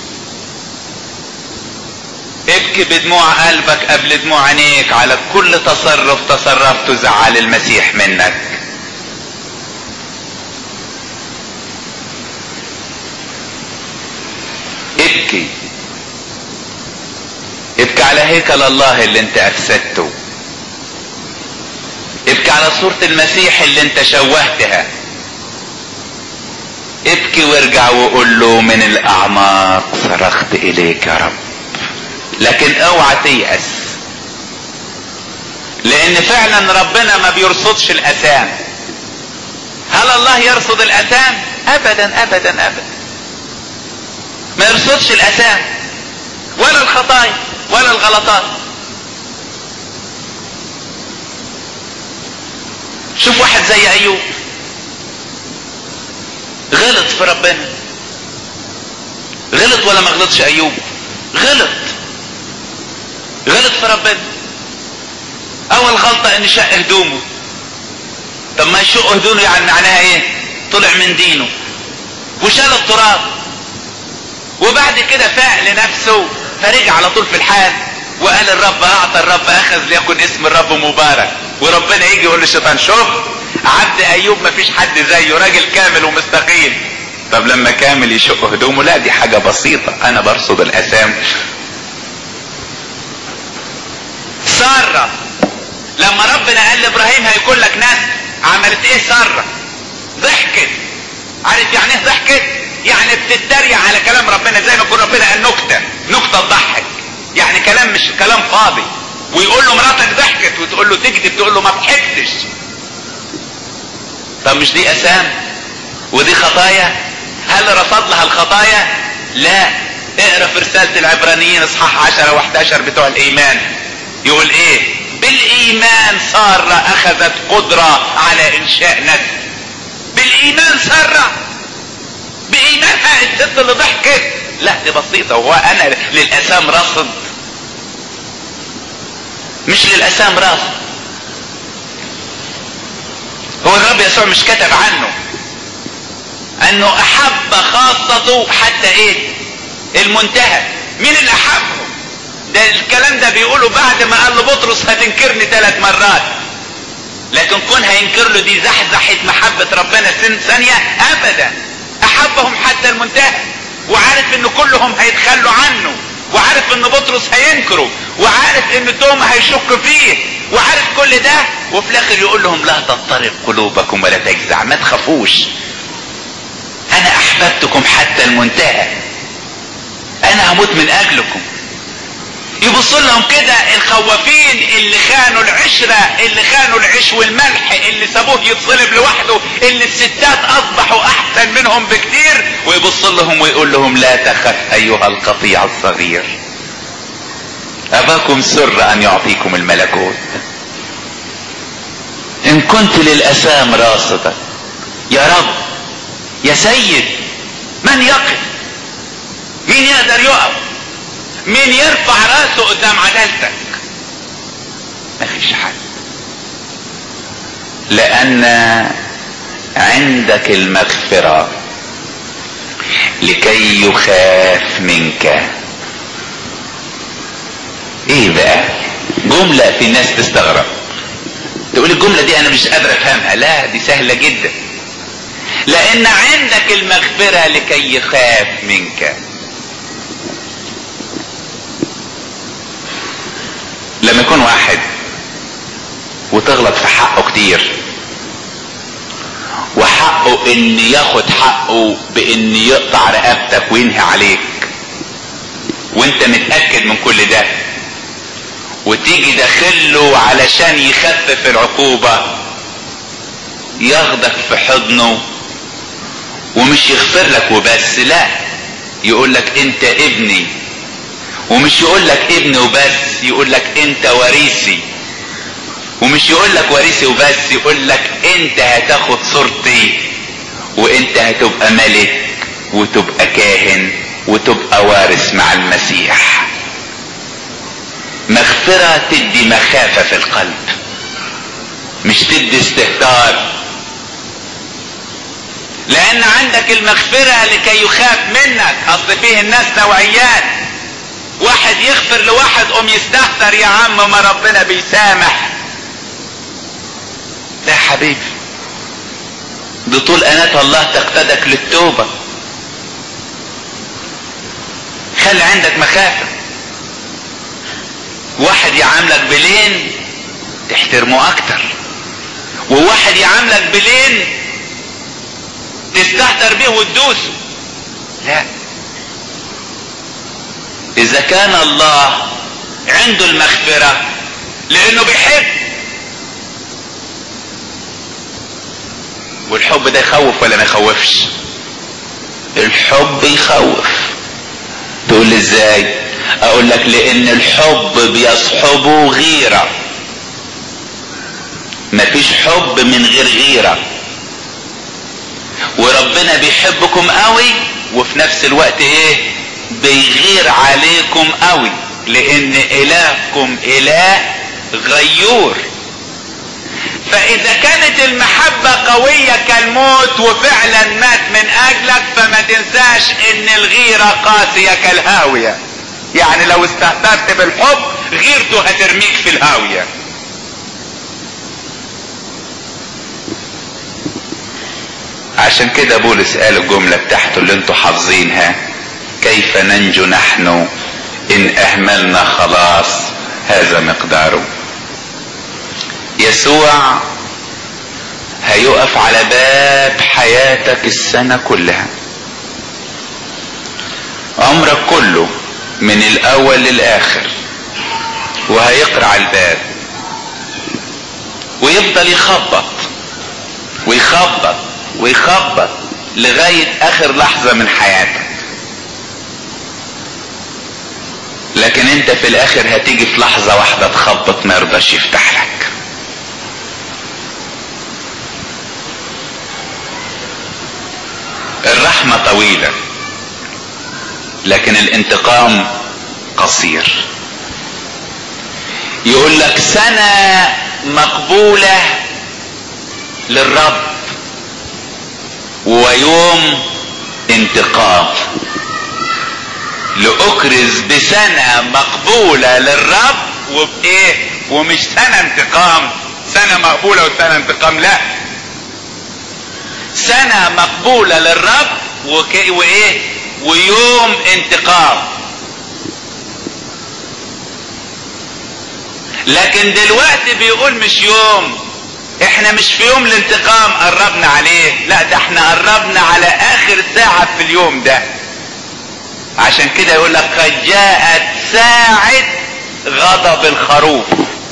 ابكي بدموع قلبك قبل دموع عينيك على كل تصرف تصرفته زعل المسيح منك ابكي ابكي على هيكل الله اللي انت افسدته ابكي على صورة المسيح اللي انت شوهتها ابكي وارجع وقول له من الاعماق صرخت اليك يا رب لكن اوعى تيأس لان فعلا ربنا ما بيرصدش الاثام هل الله يرصد الاثام ابدا ابدا ابدا ما يرصدش الاثام ولا الخطايا ولا الغلطات شوف واحد زي ايوب غلط في ربنا غلط ولا ما غلطش ايوب غلط غلط في ربنا اول غلطة ان شق هدومه طب ما يشق هدومه يعني معناها ايه طلع من دينه وشال التراب وبعد كده فاق لنفسه فرجع على طول في الحال وقال الرب اعطى الرب اخذ ليكن اسم الرب مبارك وربنا يجي يقول للشيطان شوف عبد ايوب ما فيش حد زيه راجل كامل ومستقيم طب لما كامل يشق هدومه لا دي حاجة بسيطة انا برصد الاسام سارة لما ربنا قال لابراهيم هيكون لك ناس عملت ايه سارة ضحكت عارف يعني ايه ضحكت يعني بتتريق على كلام ربنا زي ما يكون ربنا قال نكتة نكتة تضحك يعني كلام مش كلام فاضي ويقول له مراتك ضحكت وتقول له تكذب تقول له ما ضحكتش طب مش دي اسام ودي خطايا هل رصد لها الخطايا لا اقرا في رسالة العبرانيين اصحاح 10 و11 بتوع الايمان يقول ايه بالايمان سارة اخذت قدرة على انشاء نسل بالايمان سارة بايمانها الست اللي ضحكت لا دي بسيطة هو انا للاسام رصد مش للاسام رصد هو الرب يسوع مش كتب عنه انه احب خاصته حتى ايه المنتهى مين اللي احبهم ده الكلام ده بيقوله بعد ما قال له بطرس هتنكرني ثلاث مرات لكن كون هينكر له دي زحزحة محبة ربنا سن ثانية ابدا احبهم حتى المنتهى وعارف ان كلهم هيتخلوا عنه وعارف ان بطرس هينكره وعارف ان توما هيشك فيه وعارف كل ده وفي الاخر يقول لهم لا تضطرب قلوبكم ولا تجزع ما تخافوش انا احببتكم حتى المنتهى انا هموت من اجلكم يبص لهم كده الخوافين اللي خانوا العشرة اللي خانوا العيش والملح اللي سابوه يتصلب لوحده اللي الستات اصبحوا احسن منهم بكتير ويبص لهم ويقول لهم لا تخف ايها القطيع الصغير اباكم سر ان يعطيكم الملكوت ان كنت للاسام راصدا يا رب يا سيد من يقف مين يقدر يقف مين يرفع راسه قدام عدالتك مفيش حد لان عندك المغفرة لكي يخاف منك ايه بقى جملة في الناس تستغرب تقول الجملة دي انا مش قادر افهمها لا دي سهلة جدا لان عندك المغفرة لكي يخاف منك لما يكون واحد وتغلط في حقه كتير وحقه ان ياخد حقه بان يقطع رقبتك وينهي عليك وانت متأكد من كل ده وتيجي داخله علشان يخفف العقوبة ياخدك في حضنه ومش يغفر لك وبس لا يقول لك انت ابني ومش يقول لك ابني وبس يقول لك انت وريثي ومش يقول لك وريثي وبس يقول لك انت هتاخد صورتي وانت هتبقى ملك وتبقى كاهن وتبقى وارث مع المسيح مغفرة تدي مخافة في القلب مش تدي استهتار لان عندك المغفرة لكي يخاف منك اصل فيه الناس نوعيات واحد يغفر لواحد قوم يستهتر يا عم ما ربنا بيسامح لا حبيبي دي طول انات الله تقتدك للتوبة خلي عندك مخافة واحد يعاملك بلين تحترمه اكتر وواحد يعاملك بلين تستهتر بيه وتدوسه لا اذا كان الله عنده المغفرة لانه بيحب والحب ده يخوف ولا ما يخوفش الحب يخوف تقول لي ازاي اقول لك لان الحب بيصحبه غيرة مفيش حب من غير غيرة وربنا بيحبكم قوي وفي نفس الوقت ايه بيغير عليكم قوي لان الهكم اله غيور فاذا كانت المحبة قوية كالموت وفعلا مات من اجلك فما تنساش ان الغيرة قاسية كالهاوية يعني لو استهترت بالحب غيرته هترميك في الهاوية عشان كده بولس قال الجملة بتاعته اللي انتوا حافظينها كيف ننجو نحن ان اهملنا خلاص هذا مقداره يسوع هيقف على باب حياتك السنة كلها عمرك كله من الاول للاخر وهيقرع الباب ويفضل يخبط ويخبط ويخبط لغاية اخر لحظة من حياتك لكن انت في الاخر هتيجي في لحظة واحدة تخبط ما يرضاش يفتح لك الرحمة طويلة لكن الانتقام قصير يقول لك سنة مقبولة للرب ويوم انتقام لأكرز بسنة مقبولة للرب وبإيه ومش سنة انتقام سنة مقبولة وسنة انتقام لا سنة مقبولة للرب وك... وإيه ويوم انتقام لكن دلوقتي بيقول مش يوم احنا مش في يوم الانتقام قربنا عليه لا ده احنا قربنا على اخر ساعة في اليوم ده عشان كده يقول لك قد جاءت ساعة غضب الخروف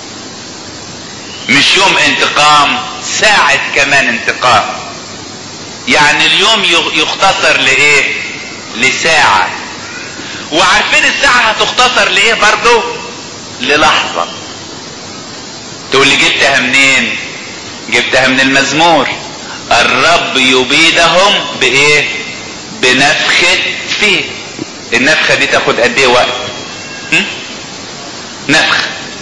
مش يوم انتقام ساعة كمان انتقام يعني اليوم يختصر لايه لساعة وعارفين الساعة هتختصر لايه برضو للحظة تقول لي جبتها منين جبتها من المزمور الرب يبيدهم بايه بنفخة فيه النفخة دي تاخد قد ايه وقت هم؟ نفخ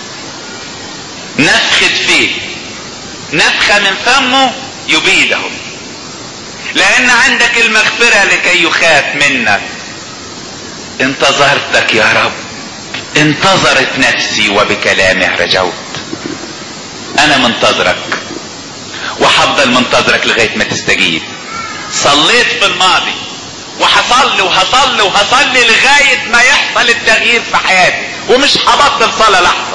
نفخة فيه نفخة من فمه يبيدهم لان عندك المغفرة لكي يخاف منك انتظرتك يا رب انتظرت نفسي وبكلامه رجوت انا منتظرك وهفضل منتظرك لغاية ما تستجيب صليت في الماضي وهصلي وهصلي وهصلي لغاية ما يحصل التغيير في حياتي ومش هبطل صلاة لحظة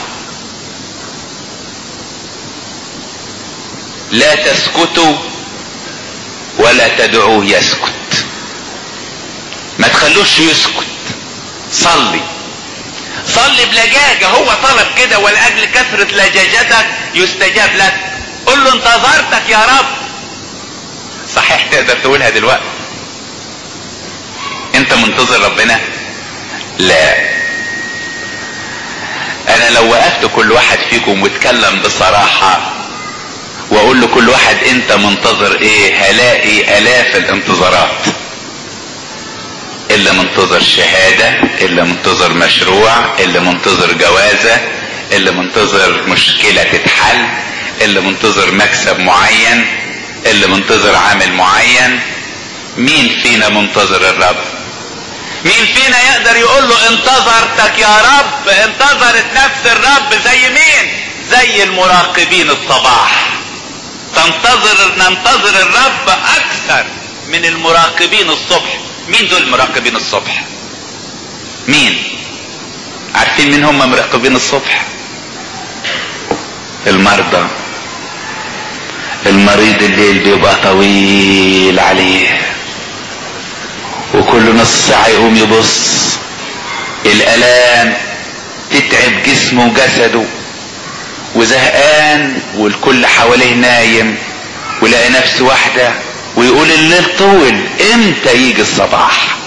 لا تسكتوا ولا تدعوه يسكت ما تخلوش يسكت صلي صلي بلجاجة هو طلب كده ولأجل كثرة لجاجتك يستجاب لك قل له انتظرتك يا رب صحيح تقدر تقولها دلوقتي انت منتظر ربنا لا انا لو وقفت كل واحد فيكم واتكلم بصراحة واقول لكل واحد انت منتظر ايه هلاقي الاف الانتظارات اللي منتظر شهادة اللي منتظر مشروع اللي منتظر جوازة اللي منتظر مشكلة تتحل اللي منتظر مكسب معين اللي منتظر عامل معين مين فينا منتظر الرب مين فينا يقدر يقول له انتظرتك يا رب انتظرت نفس الرب زي مين زي المراقبين الصباح تنتظر ننتظر الرب اكثر من المراقبين الصبح مين دول مراقبين الصبح مين عارفين مين هم مراقبين الصبح المرضى المريض الليل بيبقى طويل عليه وكل نص ساعة يقوم يبص الالام تتعب جسمه وجسده وزهقان والكل حواليه نايم ولاقي نفسه واحدة ويقول الليل طول امتى يجي الصباح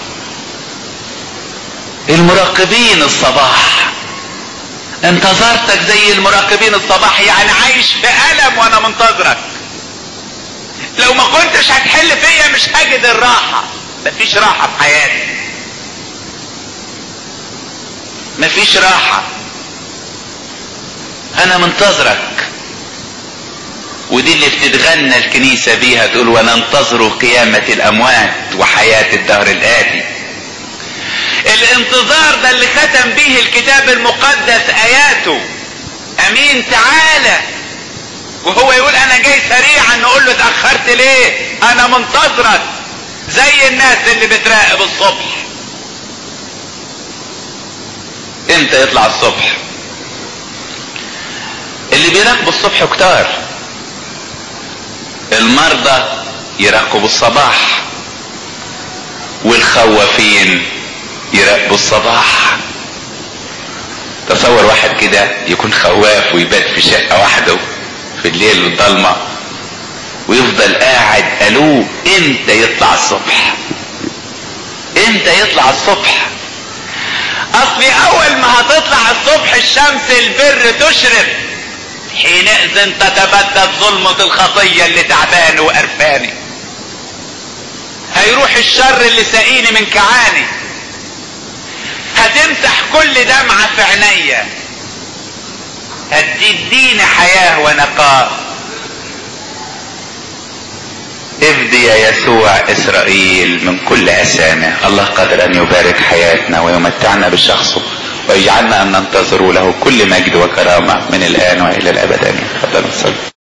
المراقبين الصباح انتظرتك زي المراقبين الصباح يعني عايش في ألم وانا منتظرك لو ما كنتش هتحل فيا مش هجد الراحة مفيش راحة في حياتي مفيش راحة انا منتظرك ودي اللي بتتغنى الكنيسة بيها تقول وننتظر قيامة الاموات وحياة الدهر الاتي الانتظار ده اللي ختم به الكتاب المقدس اياته امين تعالى وهو يقول انا جاي سريعا نقول له اتأخرت ليه انا منتظرك زي الناس اللي بتراقب الصبح امتى يطلع الصبح اللي بيراقبوا الصبح كتار المرضى يراقبوا الصباح والخوافين يراقبوا الصباح تصور واحد كده يكون خواف ويبات في شقة واحده في الليل الضلمة ويفضل قاعد قالوه امتى يطلع الصبح امتى يطلع الصبح اصلي اول ما هتطلع الصبح الشمس البر تشرق حينئذ تتبدد ظلمة الخطية اللي تعباني وقرفاني هيروح الشر اللي ساقيني من كعاني هتمسح كل دمعة في عينيا هتديني حياة ونقاء افدي يا يسوع اسرائيل من كل اسامه الله قادر ان يبارك حياتنا ويمتعنا بشخصه ويجعلنا ان ننتظر له كل مجد وكرامه من الان والى الابد امين تفضل صلي